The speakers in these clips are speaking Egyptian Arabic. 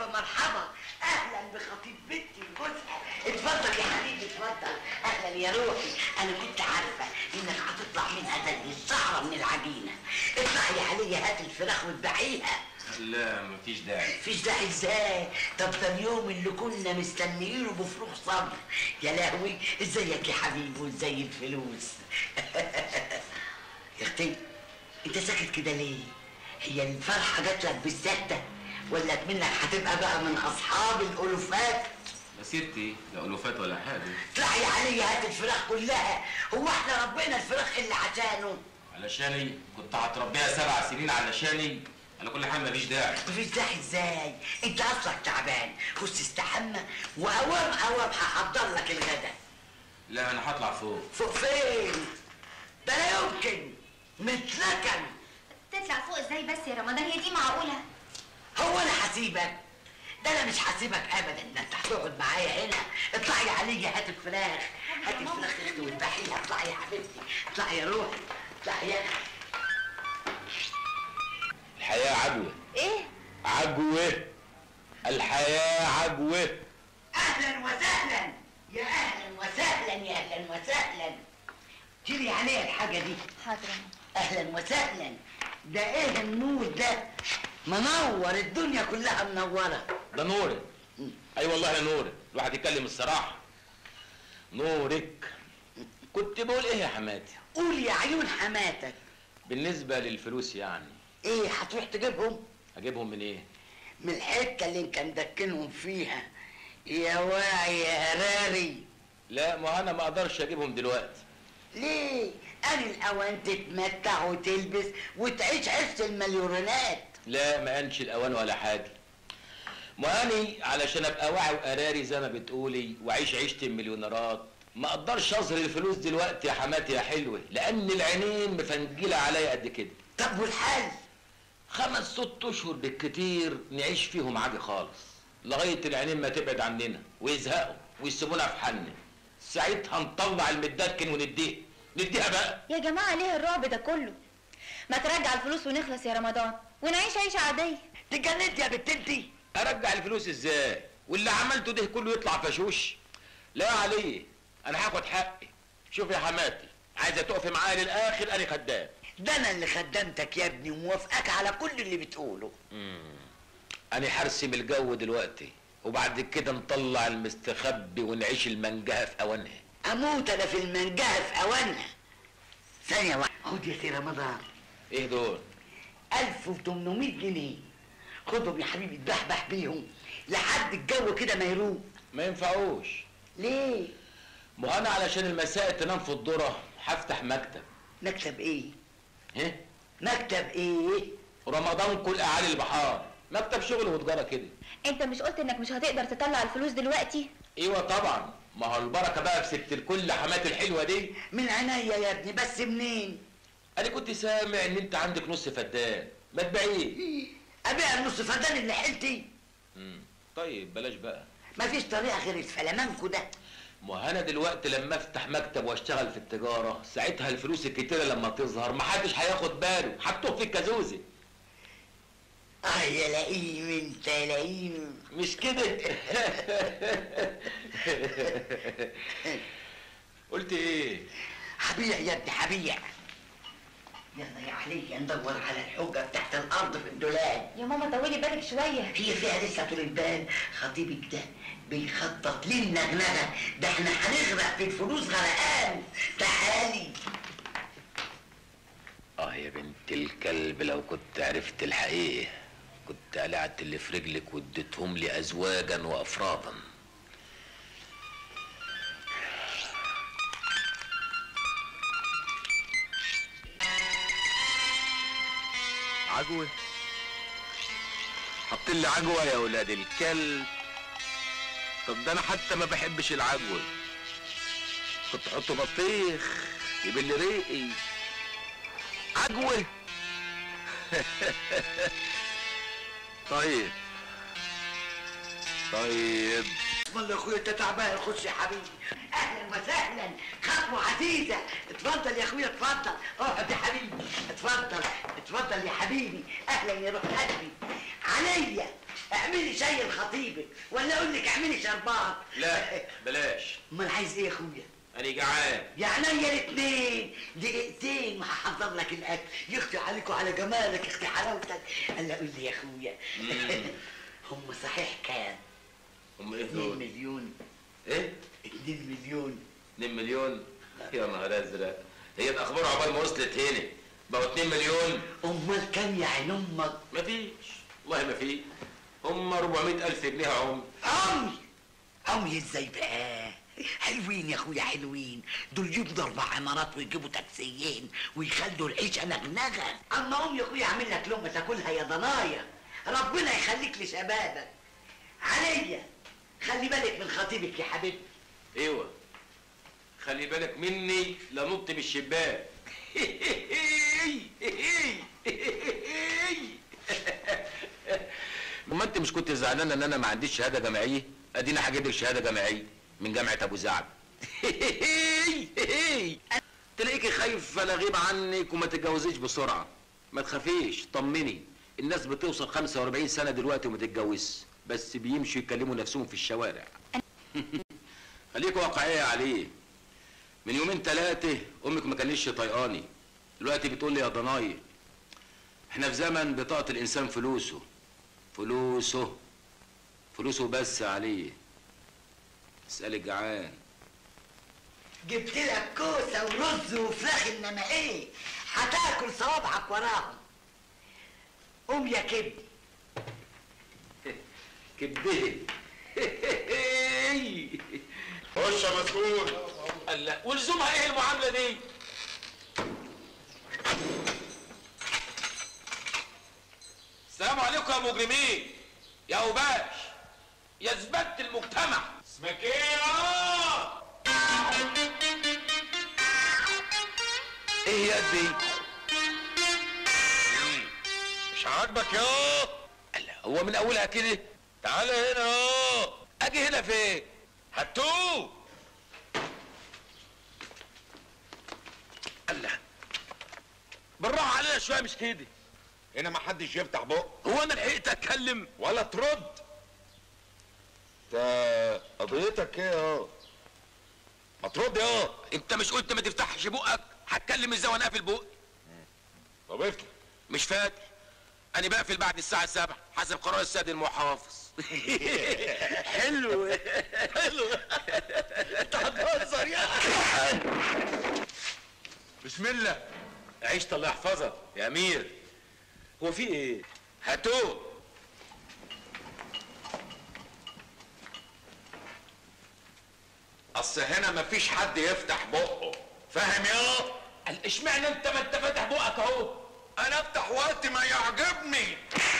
الف مرحبا اهلا بخطيب بنتي وجوزها اتفضل يا حبيبي اتفضل اهلا يا روحي انا كنت عارفه انك هتطلع منها زي الشعره من العجينه اطلعي عليا هات الفراخ واتبعيها لا مفيش داعي مفيش داعي ازاي طب ده اليوم اللي كنا مستنيينه بفروغ صبر يا لهوي ازيك يا حبيبي وازاي الفلوس يا اختي انت ساكت كده ليه هي الفرحه جات لك بالسهده ولا منك هتبقى بقى من اصحاب الالوفات يا ستي لا ألوفات ولا حاجة اطلعي عليا هات الفراخ كلها هو احنا ربنا الفراخ اللي عشانه علشاني كنت هتربيها سبع سنين علشاني على كل حال مفيش داعي مفيش داعي ازاي انت اصلك تعبان خش استحمى واوام اوام هحضر لك الغدا لا أنا هطلع فوق فوق فين ده لا يمكن متلكن تطلع فوق ازاي بس يا رمضان هي دي معقوله هو انا هسيبك ده انا مش هسيبك ابدا ده انت هتقعد معايا هنا اطلعي عليا هات الفراخ هات الفراخ يا اختي واذبحيها اطلعي يا حبيبتي اطلعي يا روحي اطلعي يا أختي. الحياة عجوة ايه عجوة الحياة عجوة اهلا وسهلا يا اهلا وسهلا يا اهلا وسهلا شيلي عليا الحاجه دي حاضر اهلا وسهلا ده ايه النور ده منور الدنيا كلها منوره ده نورك أي والله يا نورك الواحد يتكلم الصراحة نورك كنت بقول إيه يا حماتي قول يا عيون حماتك بالنسبة للفلوس يعني ايه هتروح تجيبهم أجيبهم من إيه من الحته اللي انت مدكنهم فيها يا واعي يا هراري لا ما أنا ما أقدرش أجيبهم دلوقتي ليه أنا الأوان تتمتع وتلبس وتعيش عيشة المليونات لا ما انش الاوان ولا حاجه ما اني علشان ابقى واعي وقراري زي ما بتقولي واعيش عيشه المليونيرات ما اقدرش اظهر الفلوس دلوقتي يا حماتي يا حلوه لان العينين مفنجله عليا قد كده طب والحل خمس ست اشهر بالكتير نعيش فيهم عادي خالص لغايه العينين ما تبعد عننا ويزهقوا ويسيبونا في حالنا ساعتها نطلع المدكن ونديه نديها بقى يا جماعه ليه الرعب ده كله ما ترجع الفلوس ونخلص يا رمضان ونعيش عيشه عاديه تجننت يا بنت انتي ارجع الفلوس ازاي واللي عملته ده كله يطلع فشوش لا عليه انا هاخد حقي شوف يا حماتي عايزه تقفي معايا للاخر انا خدام ده انا اللي خدمتك يا ابني وموافقك على كل اللي بتقوله انا هرسم الجو دلوقتي وبعد كده نطلع المستخبي ونعيش المنجهه في اوانها اموت انا في المنجهه في اوانها ثانيه واحده خد يا سي رمضان ايه دول 1800 جنيه خدهم يا حبيبي اتبحبح بيهم لحد الجو كده ما يروق ما ينفعوش ليه ما انا علشان المساء تنام في الذره هفتح مكتب مكتب ايه ها مكتب ايه رمضان كل اعالي البحار مكتب شغل وتجاره كده انت مش قلت انك مش هتقدر تطلع الفلوس دلوقتي ايوه طبعا ما هو البركه بقى في ست الكل حماتي الحلوه دي من عينيا يا ابني بس منين انا كنت سامع ان انت عندك نص فدان ما تبيعيه ابيع النص فدان اللي حيلتي مم. طيب بلاش بقى مفيش طريقه غير الفلامانكو ده ما انا دلوقتي لما افتح مكتب واشتغل في التجاره ساعتها الفلوس الكتيره لما تظهر محدش هياخد باله حطوه في الكازوزه اه يا لئيم انت يا لئيم مش كده قلت ايه هبيع يا ابني هبيع يلا يا علي ندور على الحجه بتاعت الارض في الدولاب يا ماما طولي بالك شويه هي فيها لسه طول البال خطيبك ده بيخطط للنغنغه ده احنا هنغرق في الفلوس غرقان تعالي اه يا بنت الكلب لو كنت عرفت الحقيقه كنت قلعت اللي في رجلك واديتهم لي ازواجا وافرادا عجوة حط لي عجوة يا ولاد الكلب طب ده انا حتى ما بحبش العجوة كنت احط بطيخ يبل ريقي عجوة طيب طيب اسم الله يا اخويا انت تعبان خش يا حبيبي اهلا وسهلا خطوه عزيزه اتفضل يا اخويا اتفضل اقعد يا حبيبي اتفضل اتفضل يا حبيبي اهلا يا روح قلبي عليا اعملي شاي لخطيبك ولا اقول لك اعملي شربات لا بلاش امال عايز ايه يا اخويا انا جعان يا عينيا الاثنين دقيقتين وهحضر لك الاكل يخفي عليك وعلى جمالك يخفي حلاوتك قال قول لي يا اخويا مم. هم صحيح كام؟ هم ايه 2 دول مليون ايه 2 مليون 2 مليون يا نهار ازرق هي الاخبار عقبال ما وصلت هنا بقوا 2 مليون امال كام يا عين امك؟ مفيش والله ما في هم 400 الف جنيه يا عم عمي عمي ازاي بقى؟ حلوين يا اخويا حلوين دول يبنوا اربع عمارات ويجيبوا تاكسيين ويخلوا العيشه نغنغه اما امي يا اخويا اعمل لك لقمه تاكلها يا ضنايا ربنا يخليك لشبابك عليا خلي بالك من خطيبك يا حبيبتي ايوه خلي بالك مني لنط من الشباك ما انت مش كنت زعلان ان انا ما عنديش شهاده جامعيه ادينا هجيب لك شهاده جامعيه من جامعه ابو زعب تلاقيكي خايف انا اغيب عنك وما تتجوزيش بسرعه ما تخافيش طمني الناس بتوصل 45 سنه دلوقتي وما تتجوزش بس بيمشوا يكلموا نفسهم في الشوارع خليك واقعية عليه من يومين ثلاثة أمك ما كانتش طيقاني دلوقتي بتقول لي يا ضناي احنا في زمن بطاقة الإنسان فلوسه فلوسه فلوسه بس عليه اسأل الجعان جبت لك كوسه ورز وفراخ انما ايه هتاكل صوابعك وراهم قوم يا كبد كبده خش يا مسؤول الله ولزومها ايه المعاملة دي؟ السلام عليكم يا مجرمين يا اوباش يا زبالة المجتمع اسمك ايه يا ايه يا دي؟ مش عاجبك يا الله هو من اولها كده تعالى هنا يا اجي هنا فين؟ هتوه الله بالراحة علينا شوية مش كده هنا ما حدش يفتح بقه هو انا لحقت اتكلم ولا ترد انت قضيتك ايه يا ما ترد يا انت مش قلت ما تفتحش بقك هتكلم ازاي وانا قافل بقي طب افتح مش فاكر انا بقفل بعد الساعة 7 حسب قرار السيد المحافظ حلو حلو انت هتهزر يا بسم الله عيشت الله يحفظك يا امير هو في ايه هاتوه اصل هنا مفيش حد يفتح بقه فاهم يا قال اشمعنى انت ما انت فاتح بقك اهو انا افتح وقت ما يعجبني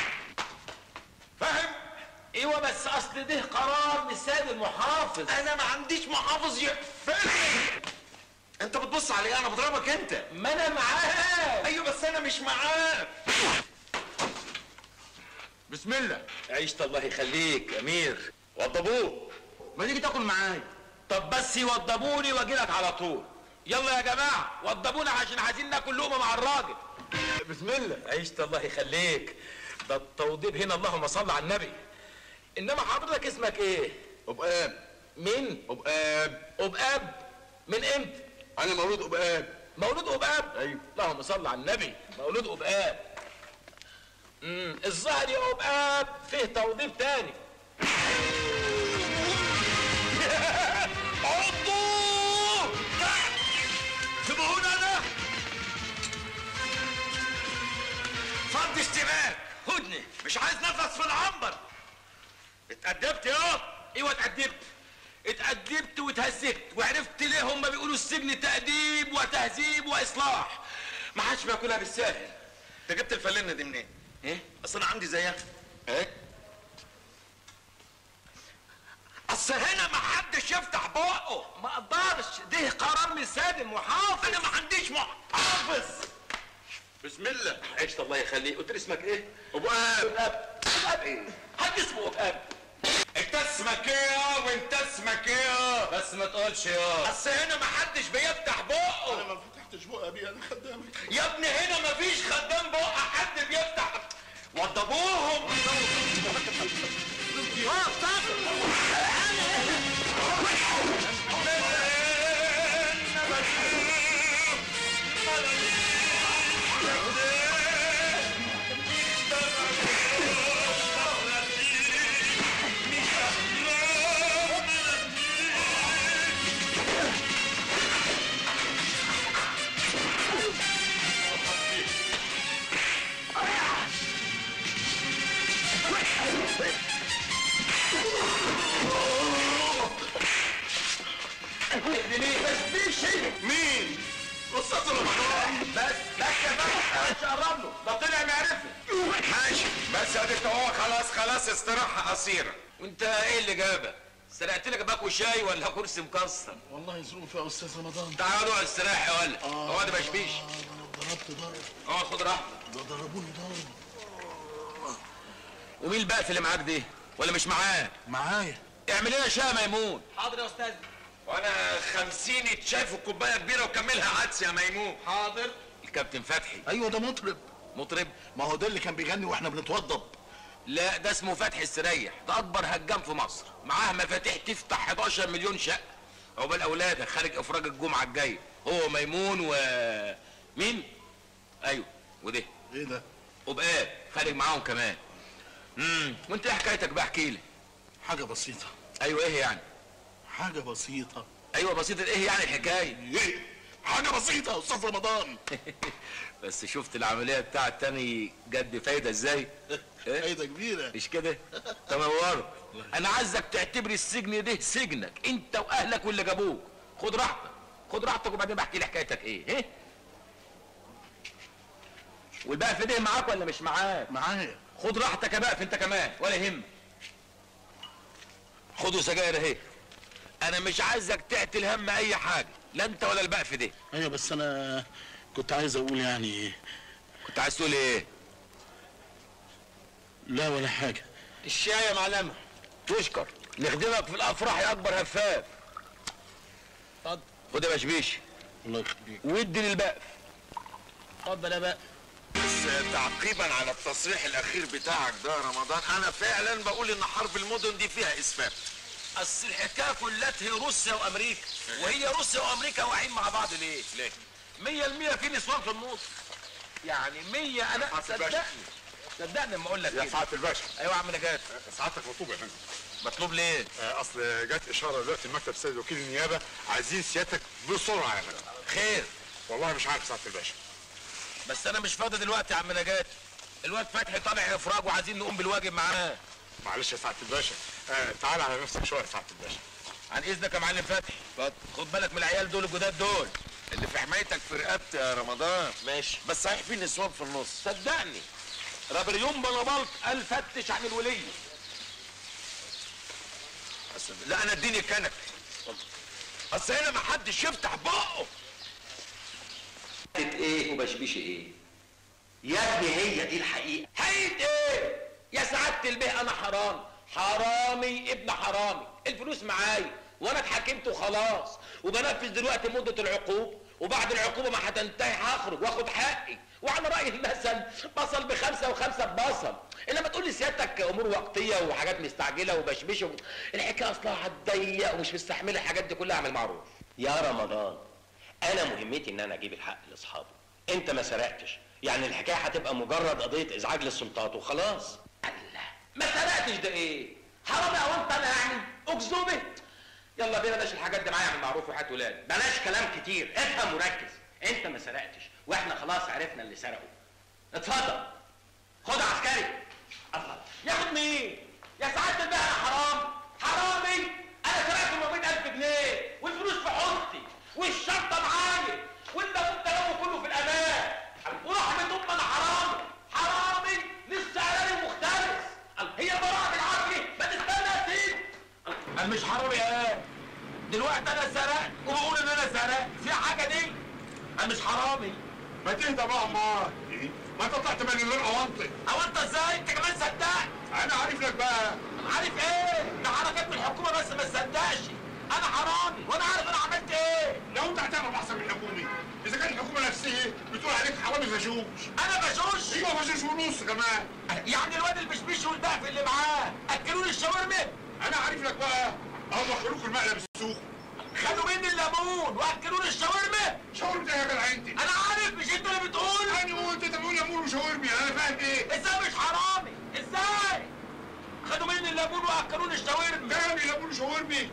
فاهم ايوه بس اصل ده قرار من السيد المحافظ انا ما عنديش محافظ يقفلني انت بتبص علي انا بضربك انت ما انا معاك ايوه بس انا مش معاك بسم الله عيشت الله يخليك امير وضبوه ما تيجي تاكل معايا طب بس يوضبوني واجي لك على طول يلا يا جماعه وضبونا عشان عايزين ناكل لقمه مع الراجل بسم الله عيشت الله يخليك ده التوضيب هنا اللهم صل على النبي انما حضرتك اسمك ايه أبقاب مين أبقاب أبقاب من امتى أنا مولود أبقاب مولود أبقاب أيوة. اللهم صل على النبي مولود أبقاب امم الظاهر يا أبقاب فيه توضيب تاني عضو سيبوهوني أنا فرد اشتباك هدنه مش عايز نفس في العنبر اتأدبت يا ايوه اتأدبت اتأدبت واتهذبت وعرفت ليه هم بيقولوا السجن تأديب وتهذيب وإصلاح ما حدش بياكلها بالساهل انت جبت الفلنة دي منين؟ ايه اصل انا عندي زيها ايه اصل هنا ما حدش يفتح بقه ما اقدرش ده قرار من السيد المحافظ انا ما عنديش محافظ بسم الله عشت الله يخليك قلت لي اسمك ايه؟ ابقاب أبقاب أبقاب ايه؟ حد اسمه أبقاب انت اسمك ايه وانت اسمك ايه بس ما تقولش يا اصل هنا ما حدش بيفتح بقه انا ما فتحتش بقى ابي انا خدامك يا ابني هنا ما فيش خدام بقه حد بيفتح وضبوهم مين؟ استاذ رمضان بس بس يا باشا مش قرب له ده طلع معرفه ماشي بس اديك هو خلاص خلاص استراحه قصيره وانت ايه اللي جابك؟ سرقت لك باكو شاي ولا كرسي مكسر؟ والله ظروف يا استاذ رمضان تعال اقعد استريح يا ولا اقعد ما يشبيش انا ضربت ضرب اقعد خد راحتك ده ضربوني ضرب ومين البقف اللي معاك دي؟ ولا مش معاه؟ معايا اعمل لنا شاي ميمون حاضر يا استاذ وانا خمسين شاي في كوبايه كبيره وكملها عدس يا ميمون حاضر الكابتن فتحي ايوه ده مطرب مطرب ما هو ده اللي كان بيغني واحنا بنتوضب لا ده اسمه فتحي السريح ده اكبر هجام في مصر معاه مفاتيح تفتح 11 مليون شقه عقبال اولادك خارج افراج الجمعه الجايه هو ميمون و مين ايوه وده ايه ده وبقى خارج معاهم كمان امم وانت ايه حكايتك بقى احكي لي حاجه بسيطه ايوه ايه يعني حاجه بسيطه ايوه بسيطه ايه يعني الحكايه ايه حاجه بسيطه يا استاذ رمضان بس شفت العمليه بتاعت تاني جت بفايده ازاي ايه فايده كبيره مش كده تنورت انا عايزك تعتبر السجن ده سجنك انت واهلك واللي جابوك خد راحتك خد راحتك وبعدين بحكي لي حكايتك ايه ايه والبقى في ده معاك ولا مش معاك معايا خد راحتك يا بقى انت كمان ولا يهمك خدوا سجاير اهي انا مش عايزك تعتل هم اي حاجه لا انت ولا البقى في ده ايوه بس انا كنت عايز اقول يعني كنت عايز تقول ايه لا ولا حاجه الشاي يا معلمه تشكر نخدمك في الافراح يا اكبر هفاف اتفضل خد يا بشبيش الله يخليك وادي للبقف اتفضل يا بقى بس تعقيبا على التصريح الاخير بتاعك ده يا رمضان انا فعلا بقول ان حرب المدن دي فيها اسفاف اصل الحكايه كلها هي روسيا وامريكا وهي روسيا وامريكا واقعين مع بعض ليه؟ ليه؟ مية المية في نسوان في النص يعني مية انا سعادة الباشا. صدقني صدقني لما اقول لك يا كده سعاده الباشا ايوه يا عم نجاة سعادتك مطلوب يا فندم مطلوب ليه؟ آه، اصل جت اشاره دلوقتي المكتب سيد وكيل النيابه عايزين سيادتك بسرعه يا فندم خير والله مش عارف سعاده الباشا بس انا مش فاضي دلوقتي يا عم نجاة الواد فتحي طالع افراج وعايزين نقوم بالواجب معاه معلش يا سعاده الباشا آه تعال على نفسك شويه يا سعاده الباشا عن اذنك يا معلم فتحي اتفضل خد بالك من العيال دول الجداد دول اللي في حمايتك في رقبتي يا رمضان ماشي بس صحيح في نسوان في النص صدقني رابريون بلبلط قال فتش عن الوليه لا انا اديني كنك اصل هنا ما حدش يفتح بقه ايه وبشبيش ايه يا ابني هي دي الحقيقه حقيقة ايه يا سعادة البيه انا حرامي حرامي ابن حرامي الفلوس معايا وانا اتحكمت وخلاص وبنفذ دلوقتي مدة العقوبة وبعد العقوبة ما هتنتهي هخرج واخد حقي وعلى رأي المثل بصل بخمسة وخمسة ببصل انما تقول لي سيادتك امور وقتية وحاجات مستعجلة وبشبش و... الحكاية اصلها هتضيق ومش مستحملة الحاجات دي كلها اعمل معروف يا رمضان انا مهمتي ان انا اجيب الحق لاصحابه انت ما سرقتش يعني الحكايه هتبقى مجرد قضيه ازعاج للسلطات وخلاص الله ما سرقتش ده ايه حرامي او انت انا يعني اكذوبه يلا بينا بلاش الحاجات دي معايا اعمل معروف وحياة ولاد بلاش كلام كتير افهم وركز انت ما سرقتش واحنا خلاص عرفنا اللي سرقه اتفضل خد عسكري الله ياخد مين يا سعادة البيه انا حرام حرامي انا سرقت 400000 جنيه والفلوس في حوضتي والشنطه معايا والباب ده كله في الامان ورحمة ام انا حرامي حرامي لسه قراري مختلف هي البراءة بالعافية ما تستنى يا سيدي انا مش حرامي ايه دلوقتي انا سرقت وبقول ان انا سرقت في حاجة دي انا مش حرامي ما تهدى بقى امال ما انت طلعت من غير اوانطي او انت ازاي انت كمان صدقت انا عارف لك بقى عارف ايه ده حركات من الحكومه بس ما تصدقش انا حرامي وانا عارف انا عملت ايه لو انت هتعرف احسن من الحكومي اذا كانت الحكومه نفسها بتقول عليك حرامي فشوش انا بشوش ايوه فشوش ونص كمان يعني الواد البشبيش والبقف اللي معاه اكلوني الشاورما انا عارف لك بقى اهو دخلوك المقلب السوق خدوا مني الليمون واكلوني الشاورما شاورما ايه يا جدع انت انا عارف مش انت اللي بتقول انا قلت انت بتقول امور وشاورمي انا فاهم ايه ازاي مش حرامي ازاي خدوا مني الليمون واكلوني الشاورما فاهم يلمون شاورمي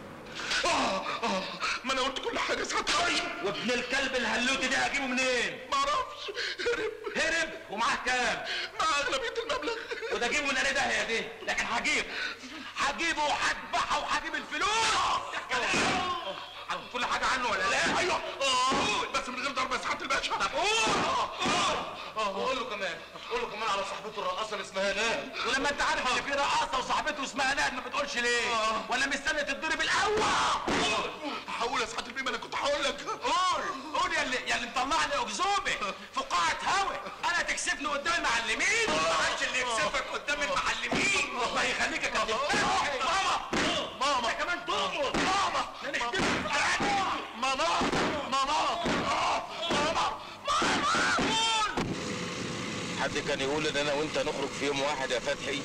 اه اه ما انا قلت كل حاجه ساعتها وابن الكلب الهلوتي ده هجيبه منين ما اعرفش هرب هرب ومعاه كام مع اغلبيه المبلغ وده اجيبه من انا داهيه دي لكن هجيب هجيبه وهذبحه وهجيب الفلوس عارف كل حاجه عنه ولا لا ايوه قول بس من غير ضرب يا سعاده الباشا طب قول قول له كمان قول له كمان على صاحبته الرقاصه اللي اسمها ناد ولما انت عارف ان في رقاصه وصاحبته اسمها ناد ما بتقولش ليه ولا مستني تتضرب الاول هقول يا سعاده البيه ما انا كنت هقول لك قول قول يا اللي يا اللي مطلعني اكذوبه فقاعه هوا انا تكسفني قدام المعلمين ما عادش اللي يكسفك قدام المعلمين ما يخليك اكذب ماما ماما انت كمان تؤمر ماما لا نختلف في حياتي ماما ماما ماما حد كان يقول ان انا وانت نخرج في يوم واحد يا فتحي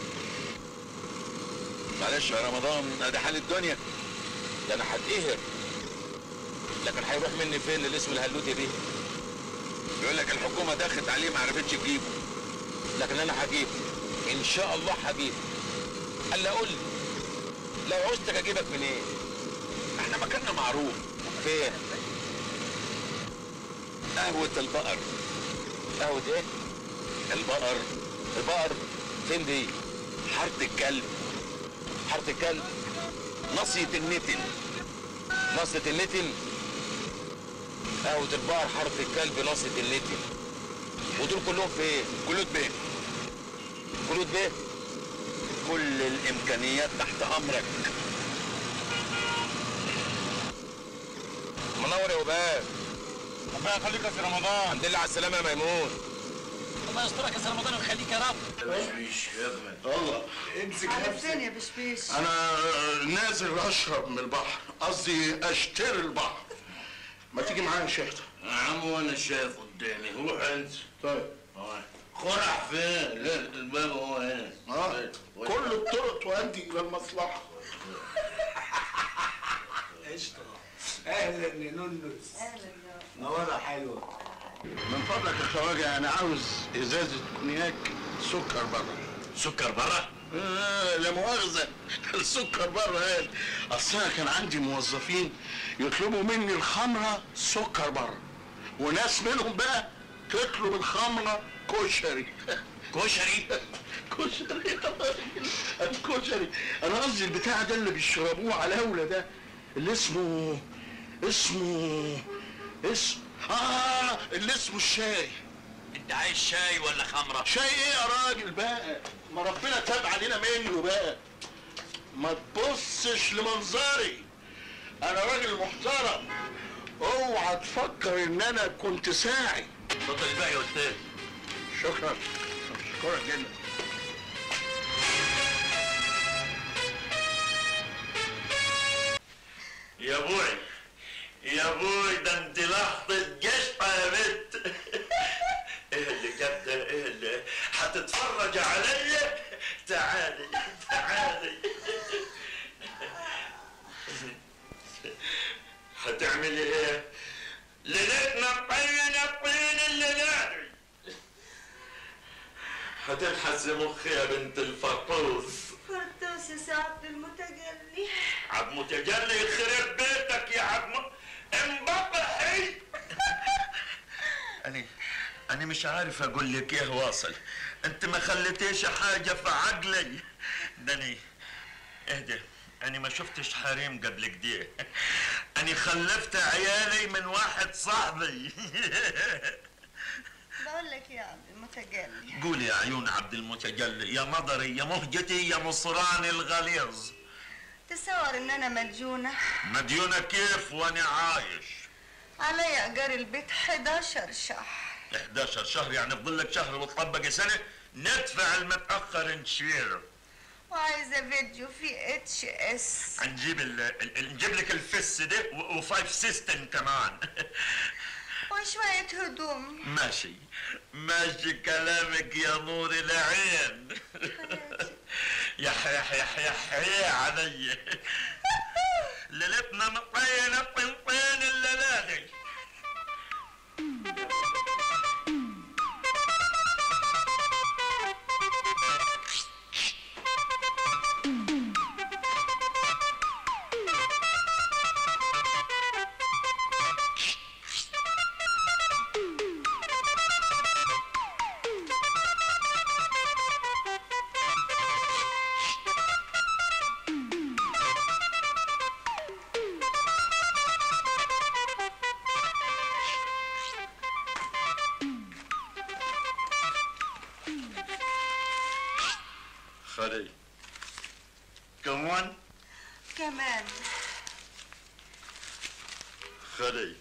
معلش يا رمضان ده حال الدنيا ده انا هتقهر لكن هيروح مني فين الاسم الهلوتي دي يقول لك الحكومه دخلت عليه ما عرفتش تجيبه لكن انا هجيبه ان شاء الله هجيبه قال لي قول لي لو عوزتك اجيبك منين احنا مكاننا معروف فين قهوة البقر قهوة ايه البقر البقر فين دي حارة الكلب حارة الكلب ناصية النتن ناصية النتن قهوة البقر حارة الكلب ناصية النتن ودول كلهم فين كلود بيه كلود بيه كل الامكانيات تحت امرك منور يا وباب ربنا يخليك يا سي رمضان الحمد لله على السلامه يا ميمون الله يسترك يا سي رمضان ويخليك يا رب مش الله امسك على فين يا بشبيش انا نازل اشرب من البحر قصدي اشتري البحر ما تيجي معايا يا شيخ يا عم وانا شايف قدامي روح انت طيب خرع فين؟ لا الباب هو هنا اه كل الطرق تؤدي الى المصلحه اهلا يا نونس اهلا نوره حلوه من فضلك يا خواجه انا عاوز ازازه كونياك سكر بره سكر بره؟ آه لا مؤاخذة السكر بره قال أصل أنا كان عندي موظفين يطلبوا مني الخمرة سكر بره وناس منهم بقى تطلب الخمرة كشري كشري كشري يا راجل الكشري أنا قصدي البتاع ده اللي بيشربوه على الأولى ده اللي اسمه اسمه اسم آه اللي اسمه الشاي انت عايز شاي ولا خمره؟ شاي ايه يا راجل بقى ما ربنا تاب علينا منه بقى ما تبصش لمنظري انا راجل محترم اوعى تفكر ان انا كنت ساعي اتفضل الباقي يا استاذ شكرا شكرا جدا يا ابوي يا ابوي ده انت لحظة جشطة يا بنت ايه اللي جاب ده ايه اللي هتتفرج عليا تعالي تعالي هتعملي ايه ليلتنا طين الطين اللي نادي هتلحس مخي يا بنت الفطوس فرطوس يا سعد المتجلي عبد متجلي يخرب بيتك يا عبد انبطحي أنا أنا مش عارف أقول لك إيه واصل أنت ما خليتيش حاجة في عقلي دني اهدى أنا ما شفتش حريم قبل كده أنا خلفت عيالي من واحد صاحبي بقول لك يا عبد المتجلي قولي يا عيون عبد المتجلي يا مضري يا مهجتي يا مصراني الغليظ تصور ان انا مديونة مديونة كيف وأنا عايش عليا ايجار البيت 11 شهر 11 شهر يعني فضل لك شهر وتطبق سنه ندفع المتاخر نشيله وعايزة فيديو في اتش اس نجيب ال... ال... نجيب لك الفس ده و... وفايف سيستم كمان وشوية هدوم ماشي ماشي كلامك يا نور العين يا حيح يا حيح يا علي ليلتنا مطينة طنطين الليلة دي خلي كمان كمان خلي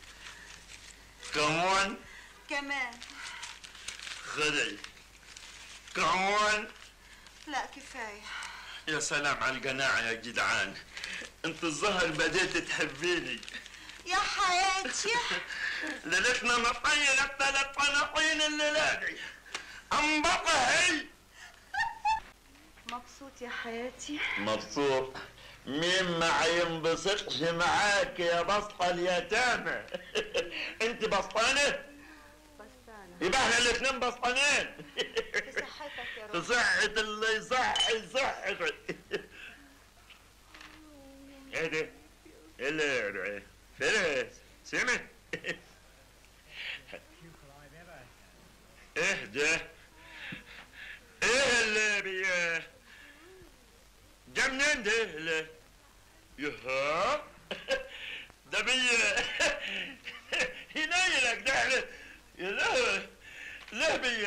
كمان كمان خلي كمان لا كفاية يا سلام على القناعة يا جدعان انت الظهر بديت تحبيني يا حياتي ليلتنا مطينة ثلاث طناطين الليلة دي انبطة هي مبسوط يا حياتي مبسوط مين ما ينبسطش معاك يا بسطة اليتامى انت بسطانة بستانة يبقى احنا الاثنين بسطانين بصحتك يا رب صحة اللي يصحي صحتك ايه ده؟ ايه اللي فلس سمع ايه ده؟ ايه اللي بي جا منين ده اللي يها ده بي ينيلك ده يا لا لا بي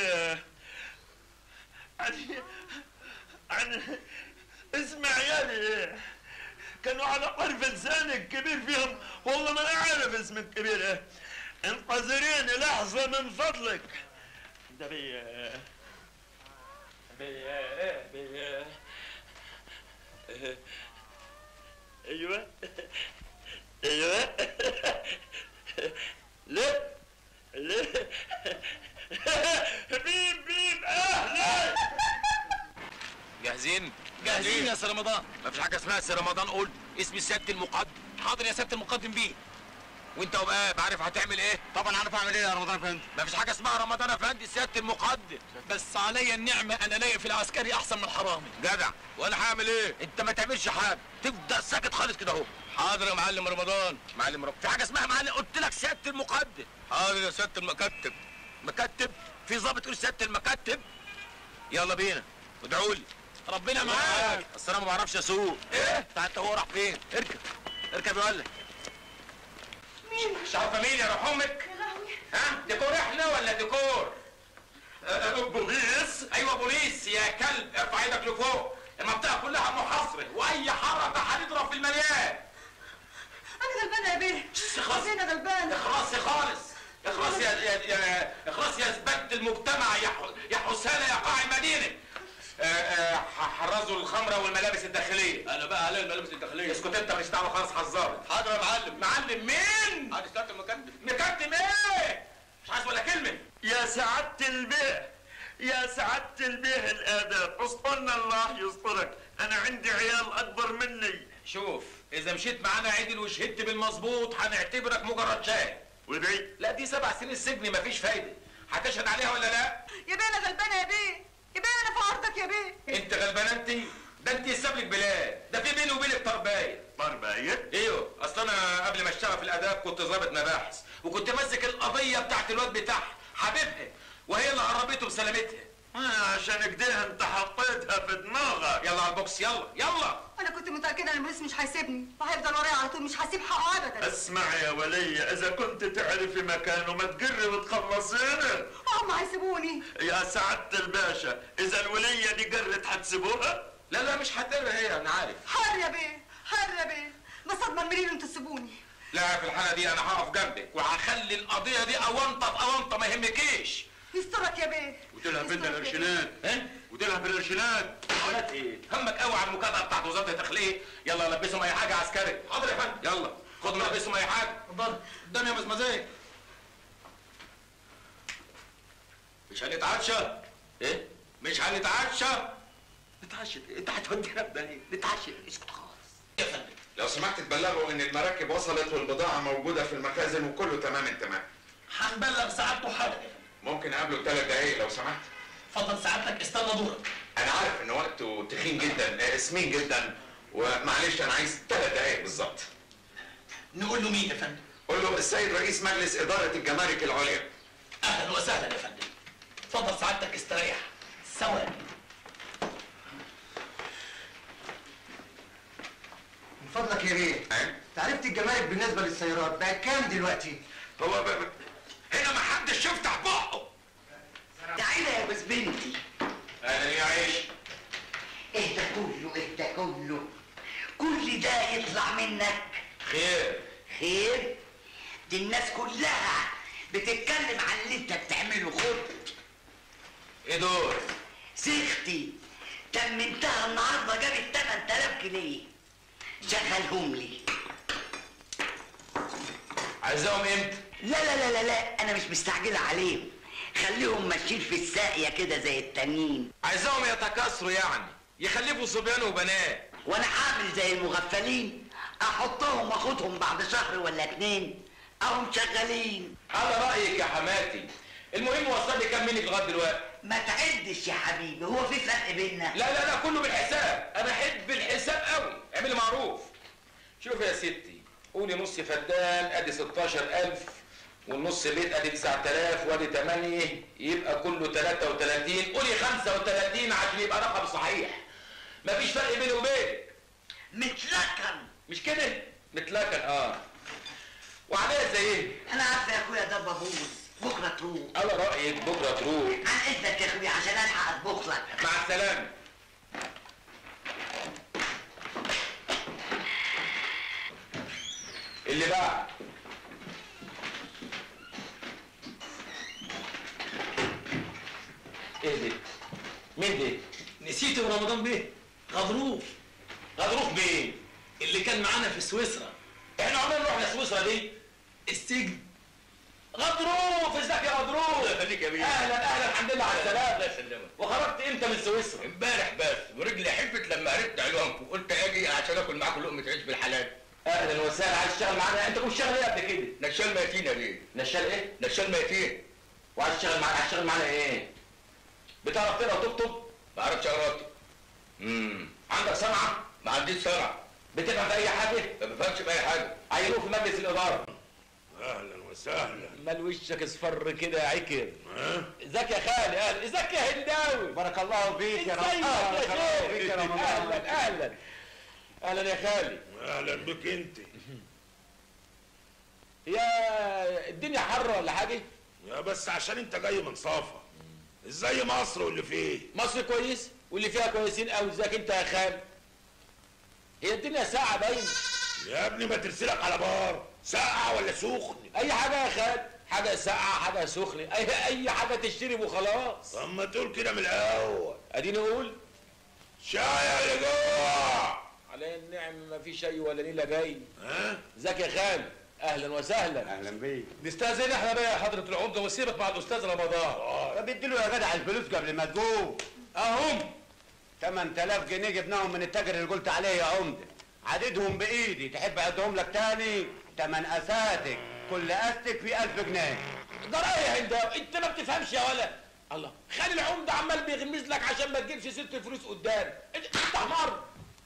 عن عن اسمع يا كانوا على طرف لسانك كبير فيهم والله ما انا عارف اسم الكبير ايه انتظريني لحظة من فضلك ده بي بي بي ايوه ايوه لا لا بيب بيب اهلا جاهزين؟ جاهزين يا سي رمضان مفيش حاجه اسمها سي رمضان قول اسم سياده المقدم حاضر يا سياده المقدم بيه وانت وبقى عارف هتعمل ايه طبعا عارف اعمل ايه يا رمضان افندي مفيش حاجه اسمها رمضان افندي سياده المقدم بس عليا النعمه انا لاقي في العسكري احسن من الحرامي جدع وانا هعمل ايه انت ما تعملش حاجه تفضل ساكت خالص كده اهو حاضر يا معلم رمضان معلم رب في حاجه اسمها معلم قلت لك سياده المقدم حاضر يا سياده المكتب مكتب في ظابط يقول سياده المكتب يلا بينا ادعوا لي ربنا معاك اصل انا ما بعرفش اسوق ايه انت هو راح فين اركب اركب يا ولد مين؟ مش عارفه مين يا روح امك يا لهوي ها ديكور احنا ولا ديكور أه، أه، بوليس ايوه بوليس يا كلب ارفع ايدك لفوق المنطقه كلها محاصره واي حركه هنضرب في المليان انا غلبانة يا بيه خلاص. انا غلبانة اخرسي خالص اخرسي يا يا يا اخرسي يا زبدة المجتمع يا ح- يا حسالة يا قاع المدينة آه، آه، ح- حرزوا الخمرة والملابس الداخلية انا بقى عليا الملابس الداخليه اسكت انت مش دعوة خالص حظابط حاضر يا معلم معلم مين؟ حاضر سياده المكتب مكتم ايه؟ مش عايز ولا كلمة يا سعادة البيه يا سعادة البيه الآداب اسطرنا الله يسترك أنا عندي عيال أكبر مني شوف اذا مشيت معانا عدل وشهدت بالمظبوط هنعتبرك مجرد شاهد ودي لا دي سبع سنين سجن مفيش فايدة هتشهد عليها ولا لا؟ يا بيه انا غلبانة يا بيه يا بيه انا في عرضك يا بيه انت غلبان انت ده انت يساب لك بلاد ده في بيني وبينك تربايه مرباية ايوه اصل انا قبل ما اشتغل في الاداب كنت ضابط مباحث وكنت ماسك القضيه بتاعت الواد بتاعها حبيبها وهي اللي هربته بسلامتها آه عشان كده انت حطيتها في دماغك يلا على البوكس يلا يلا انا كنت متأكدة ان البوليس مش هيسيبني وهيفضل ورايا على طول مش هسيب حقه ابدا اسمع يا ولية اذا كنت تعرفي مكانه ما تقري وتخلصينه هم هيسيبوني يا سعادة الباشا اذا الولية دي قرت حتسيبوها لا لا مش هتقر هي انا عارف حر يا بيه حر يا بيه بس اضمن منين انتوا تسيبوني لا في الحاله دي انا هقف جنبك وهخلي القضيه دي اونطه في اونطه ما يهمكيش يسترك يا بيه وديلها فين يسترك يا بيه. القرشينات ها وديلها في القرشينات حالات ايه همك قوي على المكافاه بتاعت وزاره الداخليه يلا لبسهم اي حاجه عسكري حاضر يا فندم يلا خدوا لبسهم اي حاجه اتفضل قدام يا مزمزيه مش هنتعشى ايه مش هنتعشى نتعشى إيه؟ انت هتودينا في ده نتعشى اسكت خالص يا فندم لو سمحت تبلغوا ان المراكب وصلت والبضاعة موجودة في المخازن وكله تمام التمام هنبلغ سعادته حالا ممكن اقابله ثلاث دقايق لو سمحت اتفضل سعادتك استنى دورك انا عارف ان وقته تخين جدا آه، سمين جدا ومعلش انا عايز ثلاث دقايق بالظبط نقول له مين يا فندم قول له السيد رئيس مجلس ادارة الجمارك العليا اهلا وسهلا يا فندم اتفضل سعادتك استريح ثواني من فضلك يا بيه ها؟ تعرفت الجمارك بالنسبه للسيارات بقت كام دلوقتي؟ هو ب... ب- هنا ما حدش يفتح بقه تعالى يا بس بنتي اهلا يا عيش كله ايه ده كله كل ده يطلع منك خير خير دي الناس كلها بتتكلم عن اللي انت بتعمله خد ايه دول سيختي تمنتها النهارده جابت 8000 جنيه شغلهم لي عايزاهم امتى لا لا لا لا لا انا مش مستعجله عليهم خليهم ماشيين في الساقيه كده زي التانيين عايزاهم يتكاثروا يعني يخلفوا صبيان وبنات وانا عامل زي المغفلين احطهم واخدهم بعد شهر ولا اتنين اهم شغالين على رايك يا حماتي المهم وصل لي كام منك لغايه دلوقتي ما تعدش يا حبيبي هو في فرق بيننا لا لا لا كله بالحساب انا احب الحساب قوي اعملي معروف شوف يا ستي قولي نص فدان ادي 16000 والنص بيت ادي 9000 وادي 8 يبقى كله 33 قولي 35 عشان يبقى رقم صحيح مفيش فرق بيني وبينك متلكن مش كده متلكن اه وعليا زي ايه انا عارفه يا اخويا ده ببوظ بكره تروح على رايك بكره تروح عن اذنك يا اخويا عشان الحق اطبخ لك مع السلامه اللي بعد ايه دي مين دي نسيته يا رمضان بيه غضروف غضروف بيه اللي كان معانا في سويسرا احنا عمرنا رحنا سويسرا دي السجن غضروف ازيك يا غضروف خليك يا بيه اهلا اهلا الحمد لله على السلامه الله يسلمك وخرجت امتى من سويسرا امبارح بس ورجلي حفت لما عرفت عنوانكم قلت اجي عشان اكل معاكم لقمه عيش بالحلال اهلا وسهلا عايز تشتغل معانا انت كنت شغال ايه قبل كده نشال ميتين يا بيه نشال ايه نشال ميتين وعايز تشتغل معانا عايز تشتغل معانا ايه بتعرف تقرا وتكتب ما اعرفش اقرا امم عندك صنعه ما عنديش سرعه بتفهم في اي حاجه ما بفهمش في اي حاجه عينوه في مجلس الاداره اهلا وسهلا مال وشك اصفر كده يا عكر ها ازيك يا خالي اهلا ازيك يا هنداوي بارك الله فيك يا ازيك رب يا بارك الله شيخ فيك يا رمضان اهلا اهلا اهلا يا خالي اهلا بك انت يا الدنيا حر ولا حاجه يا بس عشان انت جاي من صافا ازاي مصر واللي فيه مصر كويس واللي فيها كويسين قوي ازيك انت يا خالي هي الدنيا ساعه باينه يا ابني ما ترسلك على بار ساقعه ولا سخن اي حاجه يا خالد حاجه ساقعه حاجه سخنه اي اي حاجه تشتري وخلاص طب ما تقول كده من الاول اديني اقول شاي اللي جوه على النعم ما في شيء ولا نيله جاي ها ازيك يا خالد اهلا وسهلا اهلا بيك نستاذن احنا بقى يا حضره العمده وسيبك مع الاستاذ رمضان طب اديله يا جدع الفلوس قبل ما تقوم اهم 8000 جنيه جبناهم من التاجر اللي قلت عليه يا عمده عددهم بايدي تحب اعدهم لك تاني تمن اساتك كل استك في 1000 جنيه ده رايح يا هنداوي انت ما بتفهمش يا ولا الله خالي العمده عمال بيغمز لك عشان ما تجيبش ست الفلوس قدام انت انت حمار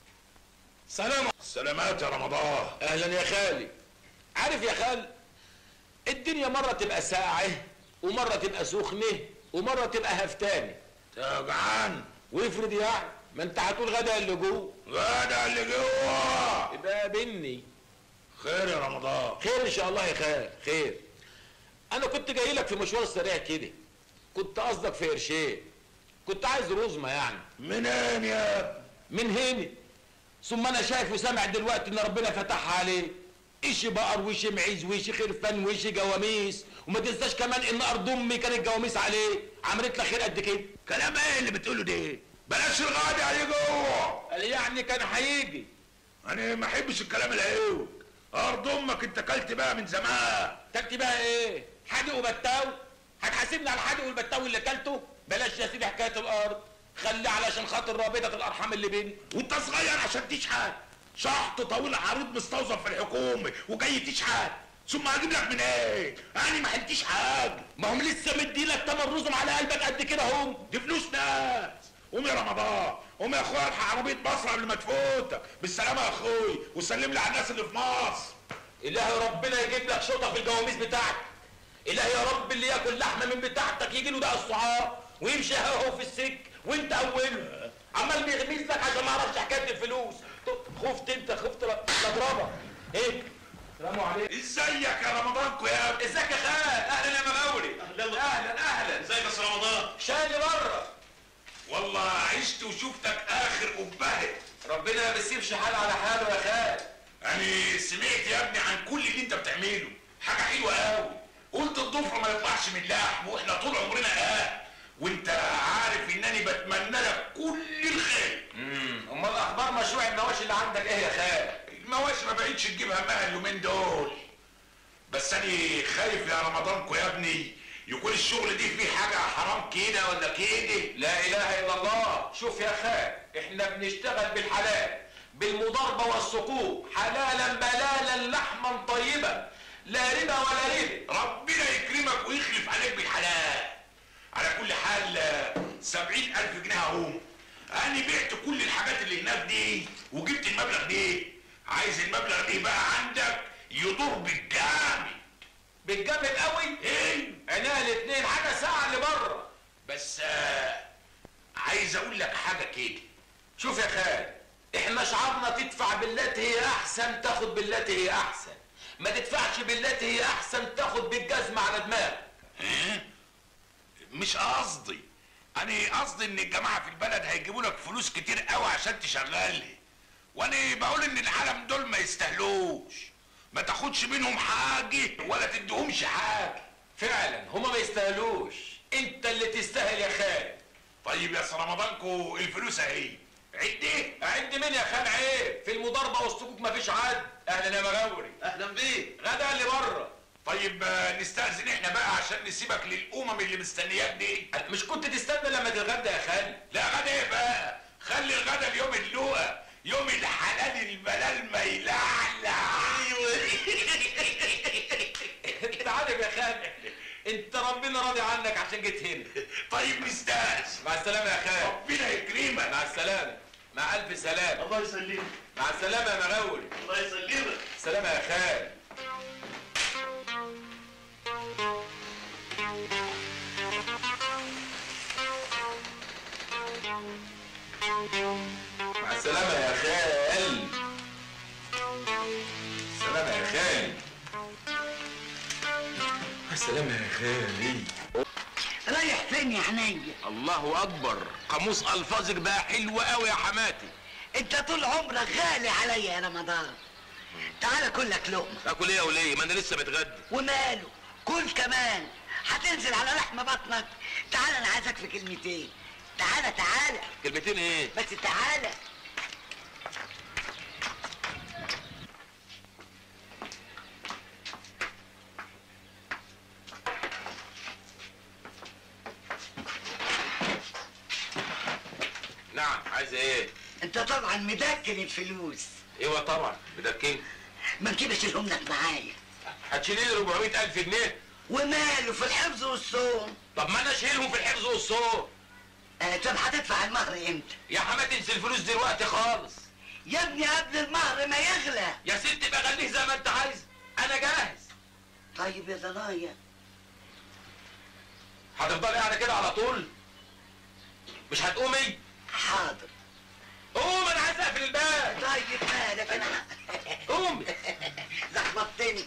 سلام سلامات يا رمضان اهلا يا خالي عارف يا خال الدنيا مره تبقى ساقعه ومره تبقى سخنه ومره تبقى هفتانه جعان وافرض يعني ما انت هتقول غدا اللي جوه غدا اللي جوه يبقى بني خير يا رمضان خير ان شاء الله يا خال خير انا كنت جاي لك في مشوار سريع كده كنت قصدك في قرشين كنت عايز رزمه يعني منين يا ابني من هنا ثم انا شايف وسامع دلوقتي ان ربنا فتحها عليه ايش بقر وش معيز وش خرفان وش جواميس وما تنساش كمان ان ارض امي كانت جواميس عليه عملت لك خير قد كده كلام ايه اللي بتقوله ده بلاش الغدا اللي جوه قال يعني كان هيجي انا ما احبش الكلام العيوب ارض امك انت كلت بقى من زمان تكتي بقى ايه حادق وبتاو هتحاسبني على الحادق والبتاو اللي كلته بلاش يا سيدي حكايه الارض خلي علشان خاطر رابطه الارحام اللي بيني وانت صغير عشان تشحت شحط طويل عريض مستوظف في الحكومه وجاي تشحت ثم هجيب لك من ايه؟ انا ما حلتيش حاجه ما هم لسه مديلك تمن رزم على قلبك قد كده هم دي فلوس ناس قوم يا رمضان قوم يا اخويا الحق عربيه مصر قبل ما تفوتك بالسلامه يا اخوي وسلم لي على الناس اللي في مصر الهي ربنا يجيب لك شرطه في الجواميس بتاعتك الهي يا رب اللي ياكل لحمه من بتاعتك يجي له ده الصعاب ويمشي هو في السك وانت اوله عمال بيغميس لك عشان ما اعرفش حكايه الفلوس خفت انت خفت لا اضربك ايه السلام عليكم ازيك يا رمضانكو يا ابني ازيك يا خال اهلا يا مغاوري اهلا اهلا اهلا ازيك يا استاذ رمضان شايلي بره والله عشت وشفتك اخر قبهه ربنا ما بيسيبش حال على حاله يا خال يعني سمعت يا ابني عن كل اللي انت بتعمله حاجه حلوه قوي قلت الضفر ما يطلعش من اللحم واحنا طول عمرنا اهل وانت عارف انني بتمنى لك كل الخير امال اخبار مشروع المواشي اللي عندك ايه يا خال المواشي ما بقتش تجيب همها اليومين دول بس انا خايف يا رمضانكو يا ابني يكون الشغل دي فيه حاجه حرام كده ولا كده لا اله الا الله شوف يا خال احنا بنشتغل بالحلال بالمضاربه والسقوط حلالا بلالا لحما طيبا لا ربا ولا ربا ربنا يكرمك ويخلف عليك بالحلال على كل حال آه، سبعين ألف جنيه اهو أنا بعت كل الحاجات اللي هناك دي وجبت المبلغ ده عايز المبلغ ده بقى عندك يدور بالجامد بالجامد قوي ايه عينيها الاتنين حاجه ساعه اللي بره بس آه، عايز اقول لك حاجه كده شوف يا خال احنا شعارنا تدفع بالتي هي احسن تاخد بالتي هي احسن ما تدفعش بالتي هي احسن تاخد بالجزمة على دماغك ها؟ مش قصدي انا قصدي ان الجماعه في البلد هيجيبوا لك فلوس كتير قوي عشان تشغلني وانا بقول ان العالم دول ما يستاهلوش ما تاخدش منهم حاجه ولا تديهمش حاجه فعلا هما ما يستاهلوش انت اللي تستاهل يا خال طيب يا رمضانكو الفلوس اهي عد ايه اعد مين يا خال عيب في المضاربه والسقوط مفيش عد اهلا يا مغاوري اهلا بيك غدا اللي بره طيب آه، نستأذن احنا بقى عشان نسيبك للأمم اللي مستنياك دي مش كنت تستنى لما تتغدى يا خال لا غدا ايه بقى خلي الغدا اليوم اللقا يوم الحلال البلال ما يلعلع انت عارف يا خال انت ربنا راضي عنك عشان جيت هنا طيب نستأذن مع السلامه يا خال ربنا يكرمك مع السلامه مع الف سلامه الله يسلمك مع السلامه يا مغاوري الله يسلمك سلامه يا خال مع السلامة يا خال سلامة يا خال مع السلامة يا خالي رايح فين يا عينيا الله أكبر قاموس ألفاظك بقى حلو قوي يا حماتي انت طول عمرك غالي عليا يا رمضان تعالى كل لك لقمه تاكل ايه يا وليه ما انا لسه متغدى وماله كل كمان هتنزل على لحم بطنك تعالى انا عايزك في كلمتين تعالى تعالى كلمتين ايه بس تعالى نعم عايز ايه؟ انت طبعا مدكن الفلوس ايوه طبعا بدكين ما نجيب اشيلهم لك معايا هتشيلي لي 400 ألف جنيه وماله في الحفظ والصوم طب ما انا اشيلهم في الحفظ والصوم آه طب هتدفع المهر امتى يا حماتي انسي الفلوس دلوقتي خالص يا ابني قبل المهر ما يغلى يا ستي بقى خليه زي ما انت عايز انا جاهز طيب يا ضنايا هتفضلي قاعده كده على طول مش هتقومي حاضر قوم انا عايز اقفل الباب طيب مالك انا قومي لخبطتني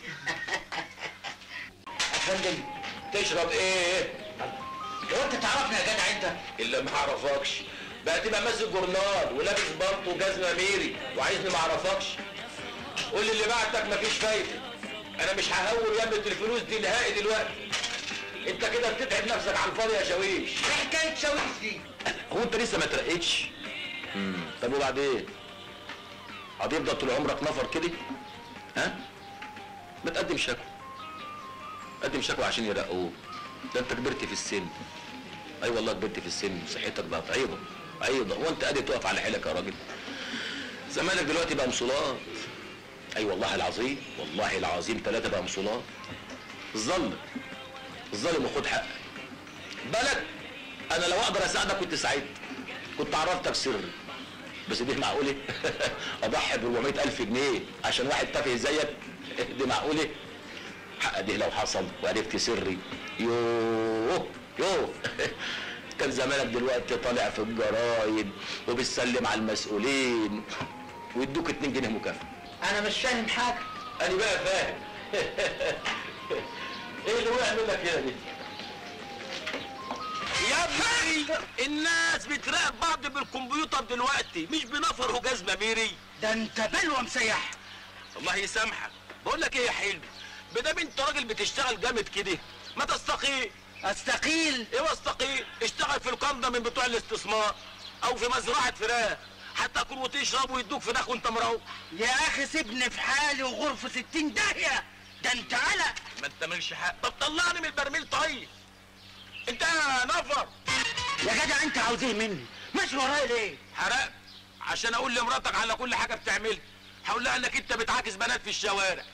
يا فندم تشرب ايه هو انت تعرفني يا جدع انت الا ما اعرفكش بقى تبقى ماسك جورنال ولابس بلطو وجزمه ميري وعايزني ما اعرفكش قول لي اللي بعتك مفيش فايده انا مش ههول يمة الفلوس دي نهائي دلوقتي انت كده بتتعب نفسك على الفاضي يا شاويش ايه حكايه شاويش دي هو انت لسه ما ترقتش طب وبعدين هتفضل طول عمرك نفر كده ها ما تقدم شكوى قدم شكوى عشان يرقوك ده انت كبرت في السن اي والله كبرت في السن صحتك بقت عيضه عيضه وانت قادر تقف على حيلك يا راجل زمانك دلوقتي بقى مصولات اي والله العظيم والله العظيم ثلاثه بقى مصولات الظلم الظالم وخد حقك بالك انا لو اقدر اساعدك كنت ساعدت كنت عرفتك سري بس دي معقوله اضحي ب 400 الف جنيه عشان واحد تافه زيك دي معقوله حق دي لو حصل وعرفت سري يوه يوه كان زمانك دلوقتي طالع في الجرايد وبتسلم على المسؤولين ويدوك 2 جنيه مكافأة انا مش فاهم حاجه انا بقى فاهم ايه اللي وقع منك هنا دي يا ابني الناس بتراقب بعض بالكمبيوتر دلوقتي مش بنفر وجزمه ميري ده انت بلوه مسيح الله يسامحك بقول لك ايه يا حلمي بدام انت راجل بتشتغل جامد كده ما تستقيل استقيل ايوه استقيل اشتغل في القنده من بتوع الاستثمار او في مزرعه فراخ حتى تاكل وتشرب ويدوك فراخ وانت مروح يا اخي سيبني في حالي وغرفه ستين داهيه ده انت قلق ما انت مالش حق طب طلعني من البرميل طيب انت يا نفر يا جدع انت عاوز ايه مني ماشي ورايا ليه حرقت عشان اقول لمراتك على كل حاجه بتعملها هقول لها انك انت بتعاكس بنات في الشوارع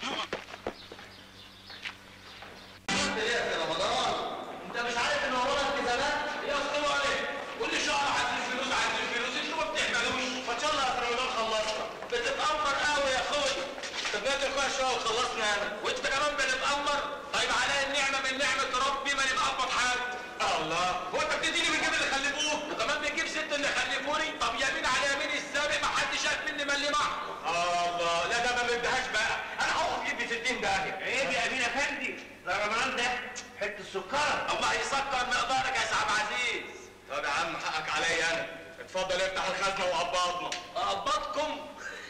انت مش عارف ان ورانا التزامات يا اسطى عليك كل شهر عايز فلوس عايز فلوس انتوا ما بتعملوش ما شاء الله يا رمضان خلصنا بتتأمر قوي يا اخويا طب نادي اخويا شويه وخلصنا انا وانت كمان بتتأمر طيب عليا النعمه من نعمه ربي ما نبقى اقبض حاجه الله هو انت بتديني من جيب اللي خلفوه وكمان بتجيب ست اللي خلفوني طب يمين على يمين السابق ما حدش شاف مني ملي معه الله لا ده ما بدهاش بقى انا هقف جيب لي 60 داهيه عيب يا امين افندي ده رمضان ده حته سكر الله يسكر مقدارك يا سعد عزيز طب يا عم حقك عليا انا اتفضل افتح الخزنه وقبضنا اقبضكم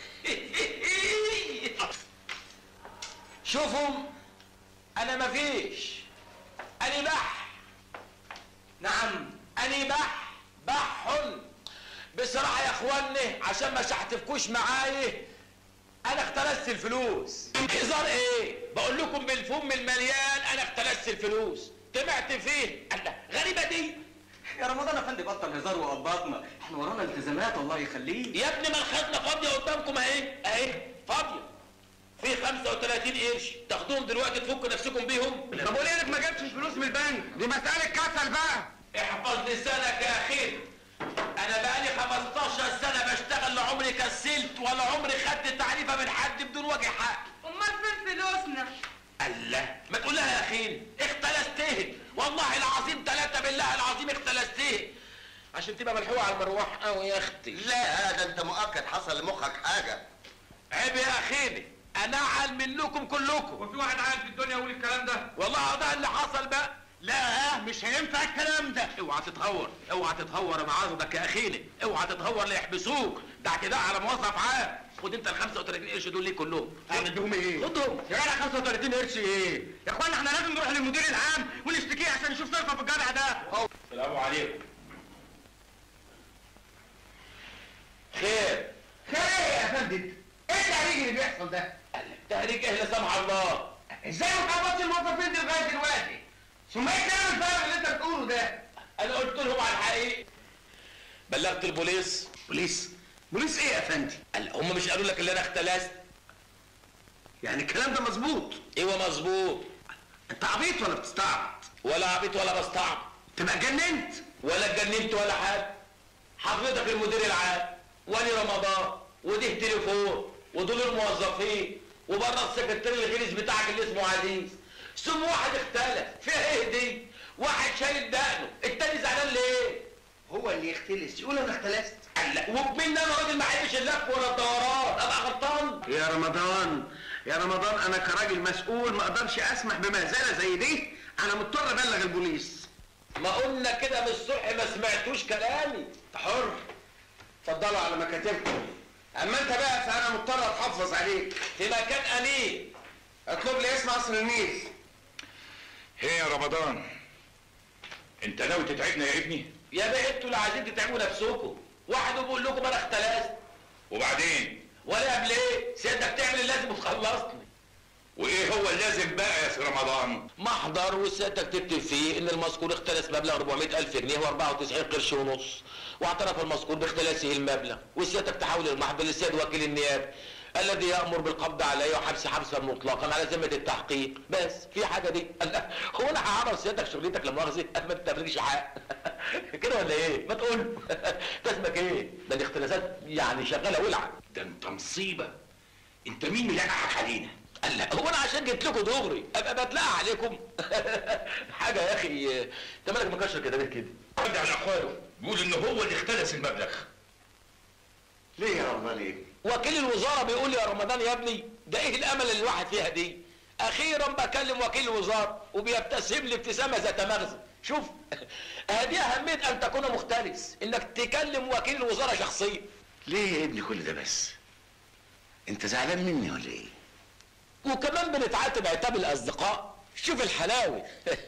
شوفوا انا مفيش انا بح نعم انا بح بح بصراحة يا اخواني عشان ما شحتفكوش معايا انا اختلست الفلوس هزار ايه بقول لكم بالفم المليان انا اختلست الفلوس طمعت فيه الله غريبة دي يا رمضان يا فندم بطل هزار وقبضنا احنا ورانا التزامات الله يخليك يا ابني ما الخزنة فاضية قدامكم اهي اهي فاضية في 35 قرش تاخدوهم دلوقتي تفكوا نفسكم بيهم طب وليه انك ما جبتش فلوس من البنك دي مساله كسل بقى احفظ لسانك يا اخي انا بقالي 15 سنة بشتغل لا عمري كسلت ولا عمري خدت تعريفة من حد بدون وجه حق امال فين فلوسنا الله ما تقول لها يا اخي اختلستيه والله العظيم ثلاثة بالله العظيم اختلستيه عشان تبقى ملحوقة على المروح قوي يا اختي لا ده انت مؤكد حصل لمخك حاجه عيب يا اخيني انا اعل منكم كلكم وفي واحد عاقل في الدنيا يقول الكلام ده والله ده اللي حصل بقى لا مش هينفع الكلام ده اوعى تتهور اوعى تتهور مع عرضك يا اخيني اوعى تتهور لا يحبسوك ده اعتداء على موظف عام خد انت ال 35 قرش دول ليه كلهم اعمل بيهم ايه خدهم يا جدع 35 قرش ايه يا اخوانا احنا لازم نروح للمدير العام ونشتكيه عشان نشوف صرفه في الجدع ده السلام عليكم خير خير ايه يا فندم ايه التهريج اللي بيحصل ده تهريج ايه لا سمح الله ازاي ما قبضتش الموظفين دي لغايه دلوقتي ثم ايه الكلام الفارغ اللي انت بتقوله ده انا قلت لهم على الحقيقه بلغت البوليس بوليس بوليس ايه يا فندم قال هم مش قالوا لك اللي انا اختلست يعني الكلام ده مظبوط ايوه مظبوط انت عبيط ولا بتستعبط ولا عبيط ولا بستعب تبقى اتجننت ولا اتجننت ولا حاجه حضرتك المدير العام ولي رمضان وده تليفون ودول الموظفين وبره السكرتير الغليظ بتاعك اللي اسمه عزيز ثم واحد اختلف فيها ايه دي واحد شايل دقنه التاني زعلان ليه هو اللي يختلس يقول انا اختلست لا وبمين انا راجل ما احبش اللف ولا الدوران ابقى غلطان يا رمضان يا رمضان انا كراجل مسؤول ما اقدرش اسمح بمهزله زي دي انا مضطر ابلغ البوليس ما قلنا كده من الصبح ما سمعتوش كلامي انت حر اتفضلوا على مكاتبكم اما انت بقى فانا مضطر اتحفظ عليك في مكان امين اطلب لي اسم قصر النيل هي يا رمضان انت ناوي تتعبنا يا ابني يا بيه انتوا اللي عايزين تتعبوا نفسكم واحد بيقول لكم انا اختلست وبعدين ولا قبل ايه سيادتك تعمل اللازم وتخلصني وايه هو اللازم بقى يا سي رمضان محضر وسيادتك تكتب فيه ان المذكور اختلس مبلغ 400 الف جنيه و94 قرش ونص واعترف المذكور باختلاسه المبلغ وسيادتك تحول المحضر للسيد وكيل النيابه الذي يامر بالقبض عليه وحبس حبسا مطلقا على ذمه التحقيق بس في حاجه دي الله هو انا هعرف سيادتك شغلتك لا مؤاخذه ما تتفرجش حق كده ولا ايه ما تقول ده اسمك ايه ده الاختلاسات يعني شغاله ولعه ده انت مصيبه انت مين اللي قاعد علينا الله هو انا عشان جيت لكم دغري ابقى بتلاقى عليكم حاجه يا اخي انت مالك مكشر كده ليه كده رد على اخواله بيقول ان هو اللي اختلس المبلغ ليه يا رمضان ليه وكيل الوزاره بيقول لي يا رمضان يا ابني ده ايه الامل اللي الواحد فيها دي اخيرا بكلم وكيل الوزاره وبيبتسم لي ابتسامه ذات مغزى شوف هذه اهميه ان تكون مختلس انك تكلم وكيل الوزاره شخصيا ليه يا ابني كل ده بس انت زعلان مني ولا ايه وكمان بنتعاتب عتاب الاصدقاء شوف الحلاوه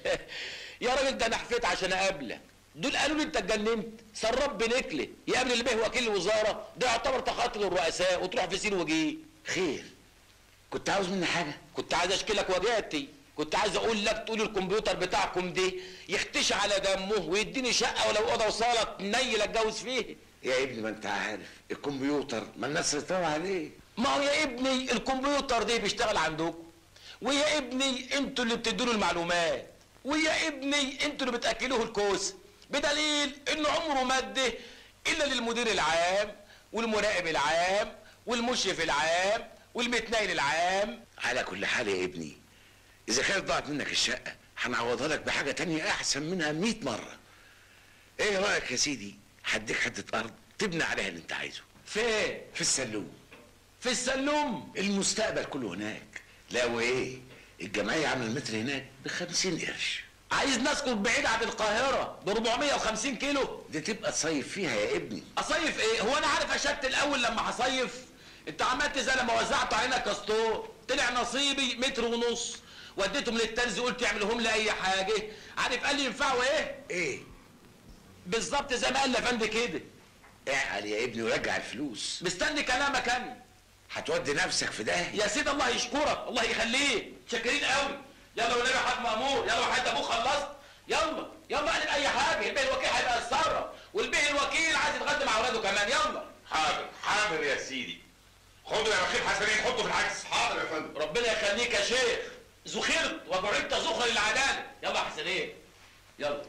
يا راجل ده انا حفيت عشان اقابلك دول قالوا لي انت اتجننت سراب بنكله يقابل اللي به وكيل الوزاره ده يعتبر تخاطب الرؤساء وتروح في سين وجيه خير كنت عاوز مني حاجه كنت عايز اشكلك وجهتي كنت عايز اقول لك تقول الكمبيوتر بتاعكم ده يختش على دمه ويديني شقه ولو اوضه وصاله نيل اتجوز فيه يا ابني ما انت عارف الكمبيوتر ما الناس سيطروا عليه ما هو يا ابني الكمبيوتر ده بيشتغل عندكم ويا ابني انتوا اللي بتدوا له المعلومات ويا ابني انتوا اللي بتاكلوه الكوسه بدليل انه عمره ماده الا للمدير العام والمراقب العام والمشرف العام والمتنايل العام على كل حال يا ابني اذا كانت ضاعت منك الشقه هنعوضها لك بحاجه تانية احسن منها 100 مره ايه رايك يا سيدي هديك حته ارض تبني عليها اللي انت عايزه فين في السلوم في السلوم المستقبل كله هناك لا وايه الجمعيه عامله المتر هناك ب 50 قرش عايز نسكن بعيد عن القاهره ب 450 كيلو دي تبقى تصيف فيها يا ابني اصيف ايه هو انا عارف اشت الاول لما هصيف انت عملت زي لما وزعته علينا كاستور طلع نصيبي متر ونص وديتهم للترز قلت اعملهم لي اي حاجه عارف قال لي ينفعوا ايه ايه بالظبط زي ما قال لافندي كده اعقل يا ابني ورجع الفلوس مستني كلامك انا هتودي نفسك في داهيه يا سيد الله يشكرك الله يخليك شاكرين قوي يلا والنبي حاج مامور يلا وحيد ابوك خلصت يلا يلا اعمل اي حاجه البيه الوكيل هيبقى يتصرف والبيه الوكيل عايز يتغدى مع اولاده كمان يلا حاضر حاضر يا سيدي خدوا يا بخيل حسنين حطوا في العكس حاضر يا فندم ربنا يخليك يا شيخ زخرت وجعلت زخر للعداله يلا يا حسنين يلا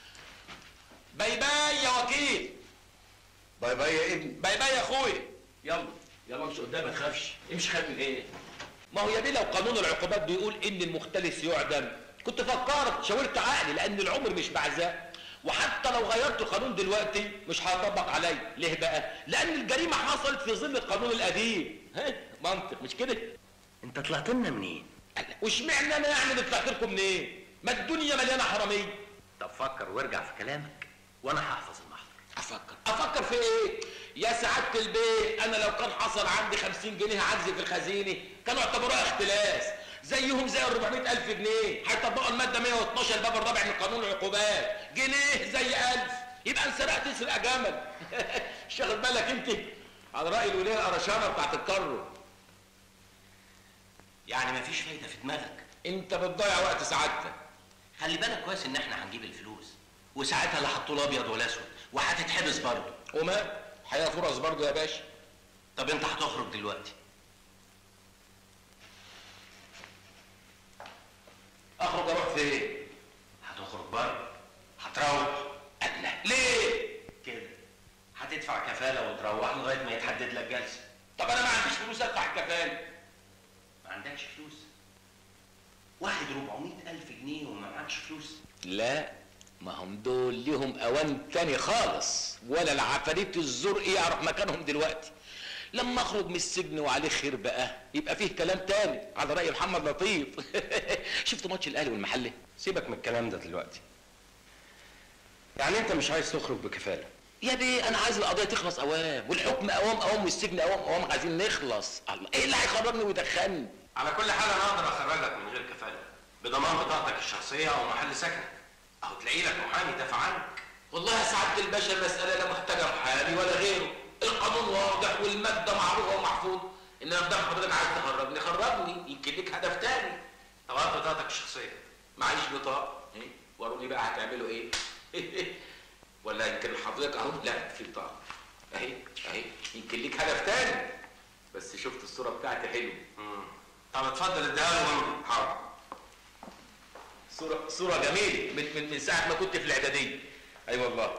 باي باي يا وكيل باي باي يا ابني باي باي يا اخويا يلا يلا امشي قدام ما تخافش امشي خايف من ايه ما هو يا بيه لو قانون العقوبات بيقول ان المختلس يعدم كنت فكرت شاورت عقلي لان العمر مش بعزاء وحتى لو غيرت القانون دلوقتي مش هيطبق عليا ليه بقى لان الجريمه حصلت في ظل القانون القديم ها منطق مش كده انت طلعت لنا منين واشمعنى انا يعني اللي طلعت لكم منين ما الدنيا مليانه حراميه طب فكر وارجع في كلامك وانا هحفظ المحضر افكر افكر في ايه يا سعاده البيه انا لو كان حصل عندي 50 جنيه عجز في الخزينه كانوا اعتبروها اختلاس زيهم زي ال 400 الف جنيه هيطبقوا الماده 112 الباب الرابع من قانون العقوبات جنيه زي ألف يبقى انسرقت تسرق جمل شغل بالك انت على راي الوليه القرشانه بتاعت الكرو يعني مفيش فايده في دماغك انت بتضيع وقت سعادتك خلي بالك كويس ان احنا هنجيب الفلوس وساعتها لا هتطول ابيض ولا اسود وهتتحبس برضه وما حياه فرص برضه يا باشا طب انت هتخرج دلوقتي اخرج اروح فين هتخرج بره هتروح ادنى ليه كده هتدفع كفاله وتروح لغايه ما يتحدد لك جلسه طب انا ما عنديش فلوس ادفع الكفاله ما عندكش فلوس واحد 400 ألف جنيه وما معكش فلوس لا ما هم دول ليهم اوان تاني خالص ولا العفاريت الزرق يعرف مكانهم دلوقتي لما اخرج من السجن وعليه خير بقى يبقى فيه كلام تاني على راي محمد لطيف شفت ماتش الاهلي والمحله سيبك من الكلام ده دلوقتي يعني انت مش عايز تخرج بكفاله يا بيه انا عايز القضيه تخلص اوام والحكم اوام اوام والسجن اوام اوام عايزين نخلص الله ايه اللي هيخرجني ويدخلني على كل حال انا اقدر اخرجك من غير كفاله بضمان بطاقتك الشخصيه او محل سكنك او تلاقي لك محامي يدافع عنك والله يا سعاده الباشا المساله لا محتاجه محامي ولا غيره القانون واضح والماده معروفه ومحفوظه ان انا بدل حضرتك عايز تخرجني خرجني يمكن ليك هدف تاني طب هات بطاقتك الشخصيه معيش بطاقه إيه؟ وروني بقى هتعملوا ايه ولا يمكن حضرتك اهو لا في بطاقه اهي اهي يمكن ليك هدف تاني بس شفت الصوره بتاعتي حلوه طب اتفضل اديها له وامضي حاضر صوره صوره جميله من من من ساعه ما كنت في الاعداديه اي أيوة والله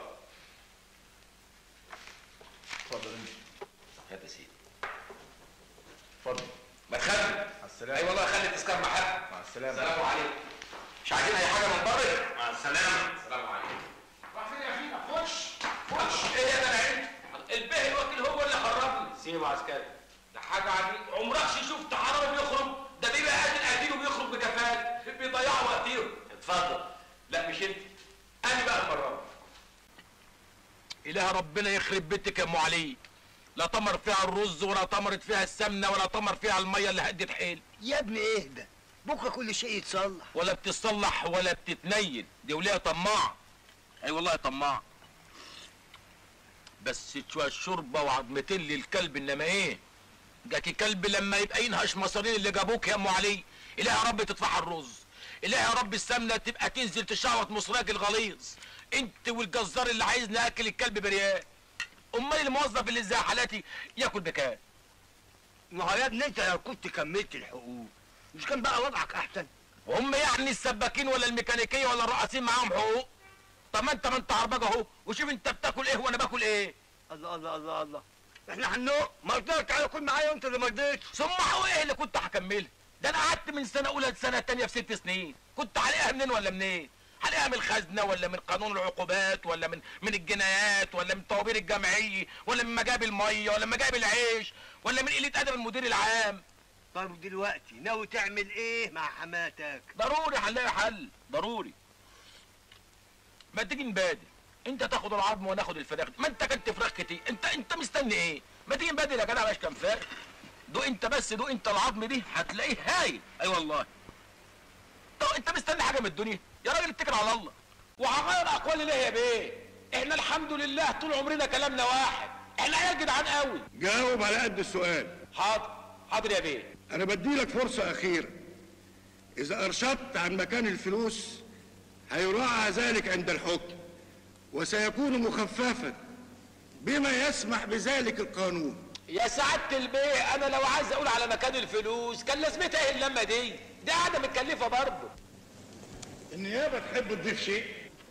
اتفضل انت هات يا سيدي اتفضل ما تخلي على السلامة اي والله خلي التذكار مع حد مع السلامة السلام عليكم مش عايزين اي حاجه من بره مع السلامه السلام عليكم راح فين يا فينا خش خش ايه يا جدع انت الباهي الوكيل هو اللي خرجني سيبه عسكري ده حاجه عجيبه عمرك شفت حرامي بيخرج ده بيبقى قاتل قتيل وبيخرج بكفاله بيضيعوا وقتهم اتفضل لا مش انت انا بقى المره اله ربنا يخرب بيتك يا ام علي لا طمر فيها الرز ولا طمرت فيها السمنه ولا طمر فيها الميه اللي هدت حيل يا ابني اهدى بكره كل شيء يتصلح ولا بتتصلح ولا بتتنيل دي وليها طماع اي والله طماع بس شويه شوربه وعظمتين للكلب انما ايه جاكي كلب لما يبقى ينهش مصارين اللي جابوك يا ام علي اله يا رب تدفع الرز اله يا رب السمنه تبقى تنزل تشعوط مصراك الغليظ انت والجزار اللي عايز ناكل الكلب بريال امال الموظف اللي زي حالاتي ياكل بكام ما هو يا ابني انت لو كنت كملت الحقوق مش كان بقى وضعك احسن هم يعني السباكين ولا الميكانيكيه ولا الرقاصين معاهم حقوق طب ما انت ما انت عربجه اهو وشوف انت بتاكل ايه وانا باكل ايه الله الله الله الله احنا هنوق ما قلت تعالى كل معايا وانت اللي ما رضيتش ثم حقوق ايه اللي كنت هكملها ده انا قعدت من سنه اولى لسنه تانية في ست سنين كنت هلاقيها منين ولا منين هلاقيها من الخزنه ولا من قانون العقوبات ولا من من الجنايات ولا من الطوابير الجمعيه ولا من مجاب الميه ولا من مجاب العيش ولا من قله ادب المدير العام طب دلوقتي ناوي تعمل ايه مع حماتك ضروري هنلاقي حل ضروري ما تيجي نبادل انت تاخد العظم وانا اخد الفراخ ما انت كنت فراخ كتير انت انت مستني ايه ما تيجي نبادل يا جدع باش كام فراخ دوق انت بس دوق انت العظم دي هتلاقيه هايل اي والله طب انت مستني حاجه من الدنيا يا راجل اتكل على الله وهغير اقوالي ليه يا بيه احنا الحمد لله طول عمرنا كلامنا واحد احنا عيال جدعان قوي جاوب على قد السؤال حاضر حاضر يا بيه انا بديلك فرصة اخيرة اذا ارشدت عن مكان الفلوس هيراعى ذلك عند الحكم وسيكون مخففا بما يسمح بذلك القانون يا سعادة البيه انا لو عايز اقول على مكان الفلوس كان لازمتها ايه اللمه دي دي قاعده متكلفه برضه النيابة تحب تضيف شيء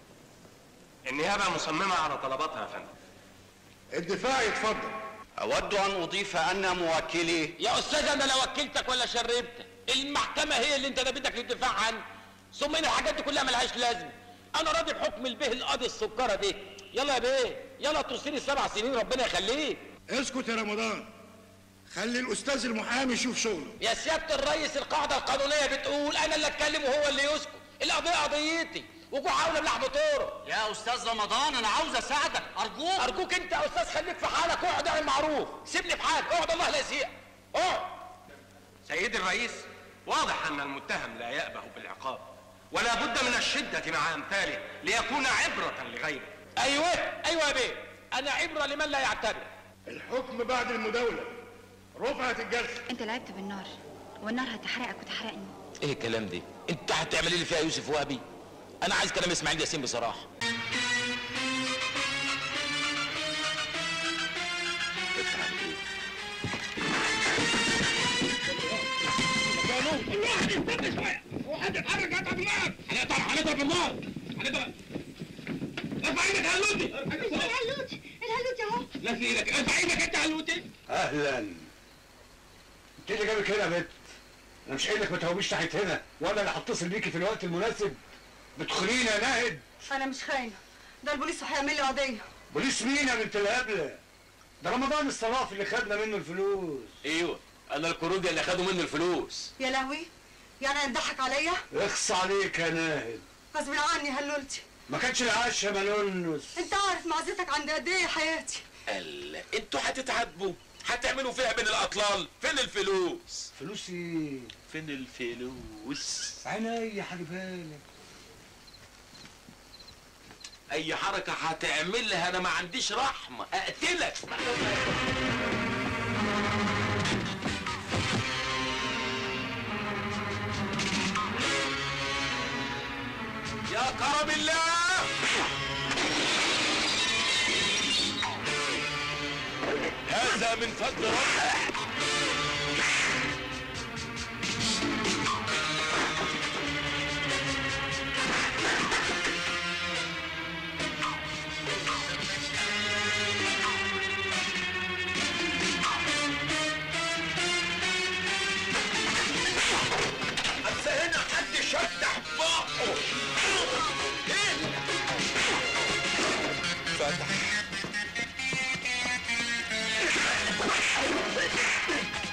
النيابة مصممة على طلباتها يا فندم الدفاع يتفضل أود أن أضيف أن موكلي يا استاذ انا لا وكلتك ولا شربتك المحكمه هي اللي انت بدك للدفاع عنها ثم ان الحاجات دي كلها ملهاش لازمه انا راضي بحكم البيه القاضي السكره دي يلا يا بيه يلا توصيني السبع سنين ربنا يخليك اسكت يا رمضان خلي الاستاذ المحامي يشوف شغله يا سياده الرئيس القاعده القانونيه بتقول انا اللي اتكلم وهو اللي يسكت القضيه قضيتي وجوع حاول بلحم طوره يا أستاذ رمضان أنا عاوز أساعدك أرجوك ارجوك انت يا استاذ خليك في حالك اقعد اعمل معروف سيبني في حالي اقعد الله لا يسيء اقعد سيدي الرئيس واضح أن المتهم لا يأبه بالعقاب ولا بد من الشدة مع أمثاله ليكون عبرة لغيره ايوه ايوه يا بيه انا عبره لمن لا يعتبر الحكم بعد المداولة رفعت الجلسة انت لعبت بالنار والنار هتحرقك وتحرقني ايه الكلام ده انت هتعمل لي فيها يوسف وهبي انا عايز كلام اسماعيل ياسين بصراحه هنضرب هنضرب النار هنضرب ارفع ايدك يا هلوتي الهلوتي الهلوتي اهو نزل ايدك ارفع ايدك انت يا هلوتي أهلا أنت اللي جابك هنا يا بنت أنا مش قايل لك ما تهوبيش ناحية هنا وأنا اللي هتصل بيكي في الوقت المناسب بتخونيني يا ناهد انا مش خاينه ده البوليس هيعمل لي قضيه بوليس مين يا بنت الهبلة ده رمضان الصراف اللي خدنا منه الفلوس ايوه انا الكروجي اللي خدوا منه الفلوس يا لهوي يعني هتضحك عليا اخص عليك يا ناهد غصب عني هلولتي ما كانش العاش يا منونس انت عارف معزتك عند قد ايه يا حياتي قال انتوا هتتعاتبوا هتعملوا فيها بين الاطلال فين الفلوس فلوس ايه فين الفلوس عينيا هجيبها لك اي حركه هتعملها انا ما عنديش رحمه اقتلك يا كرم الله هذا من فضل ربك بس هنا حد شتح بقه فتح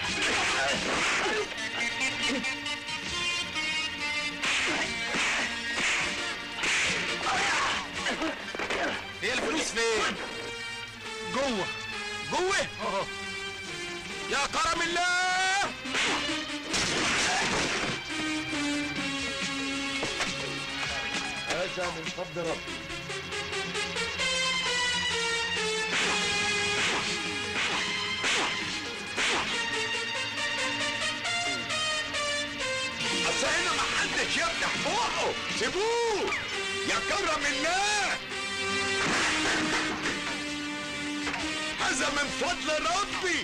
جوه يا كرم الله هذا من فضل ربي اصل هنا ما حدش يفتح بقه سيبوه يا كرم الله هذا من فضل ربي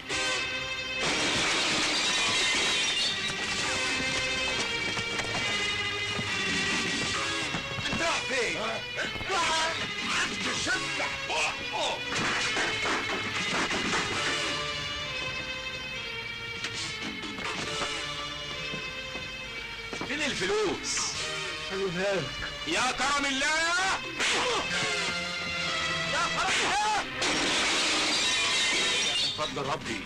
راح فين؟ راح محدش يفتح بقه فين الفلوس؟ يا كرم الله يا كرم الله من فضل ربي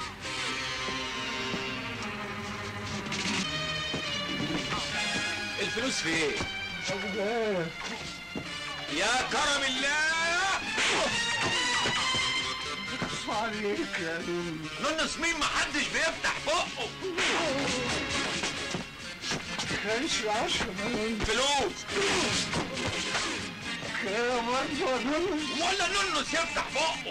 الفلوس في ايه؟ يا كرم الله عليك يا نون نونس مين محدش بيفتح بقه كانش عشرة ملايين فلوس يا برضه يا نون ولا نونس يفتح بقه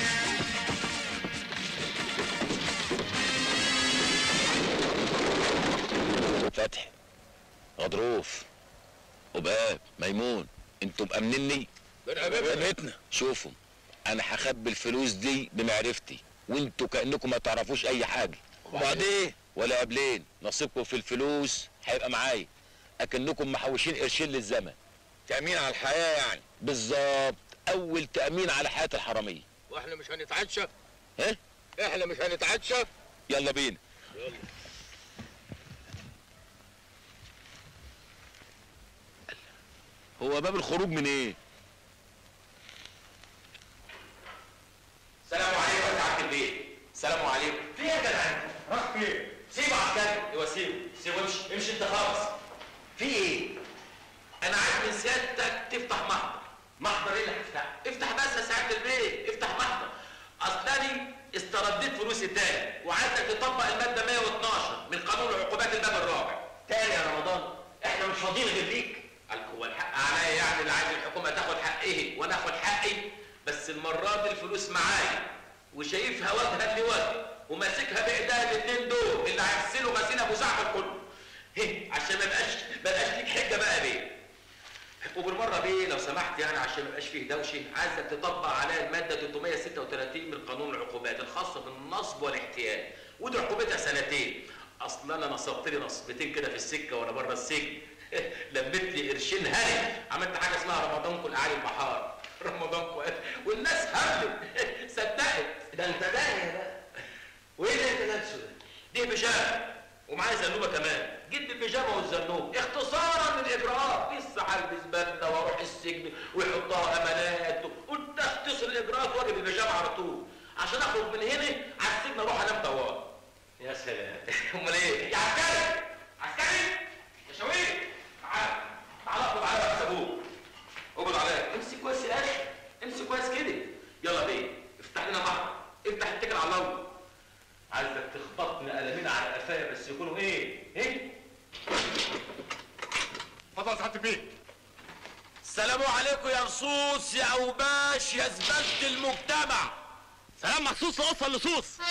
فتحي غضروف وباب ميمون انتوا مأمنني بنتنا شوفوا انا هخبي الفلوس دي بمعرفتي وانتوا كانكم ما تعرفوش اي حاجه وبعدين ولا قبلين نصيبكم في الفلوس هيبقى معايا اكنكم محوشين قرشين للزمن تامين على الحياه يعني بالظبط اول تامين على حياه الحراميه واحنا مش هنتعشى ها احنا مش هنتعشى يلا بينا هو باب الخروج من ايه السلام عليكم يا سعاده البيت السلام عليكم في ايه يا جدع راح فين سيبه عسكري ايوه سيبه سيبه امشي امشي انت خالص في ايه انا عايز من سيادتك تفتح محضر محضر ايه اللي هتفتحه افتح بس يا سعاده البيت افتح محضر اصلاني استرديت فلوسي تاني وعايزك تطبق الماده 112 من قانون عقوبات الباب الرابع تاني يا رمضان احنا مش فاضيين غير ليك قال هو الحق عليا يعني اللي عايز الحكومه تاخد حقه وانا اخد حقي بس المره دي الفلوس معايا وشايفها وجها لوجه وماسكها بايديا الاثنين دول اللي هيغسلوا غسيل ابو زعفر كله هه عشان ما يبقاش ما يبقاش ليك حجه بقى بيه وبالمره بيه لو سمحت يعني عشان ما يبقاش فيه دوشه عايزك تطبق عليا الماده 336 من قانون العقوبات الخاصه بالنصب والاحتيال ودي عقوبتها سنتين اصل انا نصبت لي نصبتين كده في السكه وانا بره السجن لميت لي قرشين هري عملت حاجه اسمها رمضان كل اعالي البحار رمضان كل والناس هبلت صدقت ده انت داهيه بقى وايه اللي انت لابسه ده؟ دي بيجامه ومعايا زنوبه كمان جيت بالبيجامه والزنوب اختصارا للاجراءات لسه هلبس بدله واروح السجن ويحطها امانات قلت اختصر الاجراءات واجي بالبيجامه على طول عشان اخرج من هنا على السجن اروح انام طوال يا سلام امال ايه؟ يا عسكري عسكري يا شويق تعال تعال اقبض عليا يا ابوك اقبض عليا امسك كويس يا اخي امسك كويس كده يلا بيه افتح لنا محضر افتح اتكل على الله عايزك تخبطني قلمين على قفايا بس يكونوا ايه؟ ايه؟ اتفضل سعاده البيت السلام عليكم يا رصوص يا اوباش يا زبالة المجتمع سلام مخصوص لأسرة اللصوص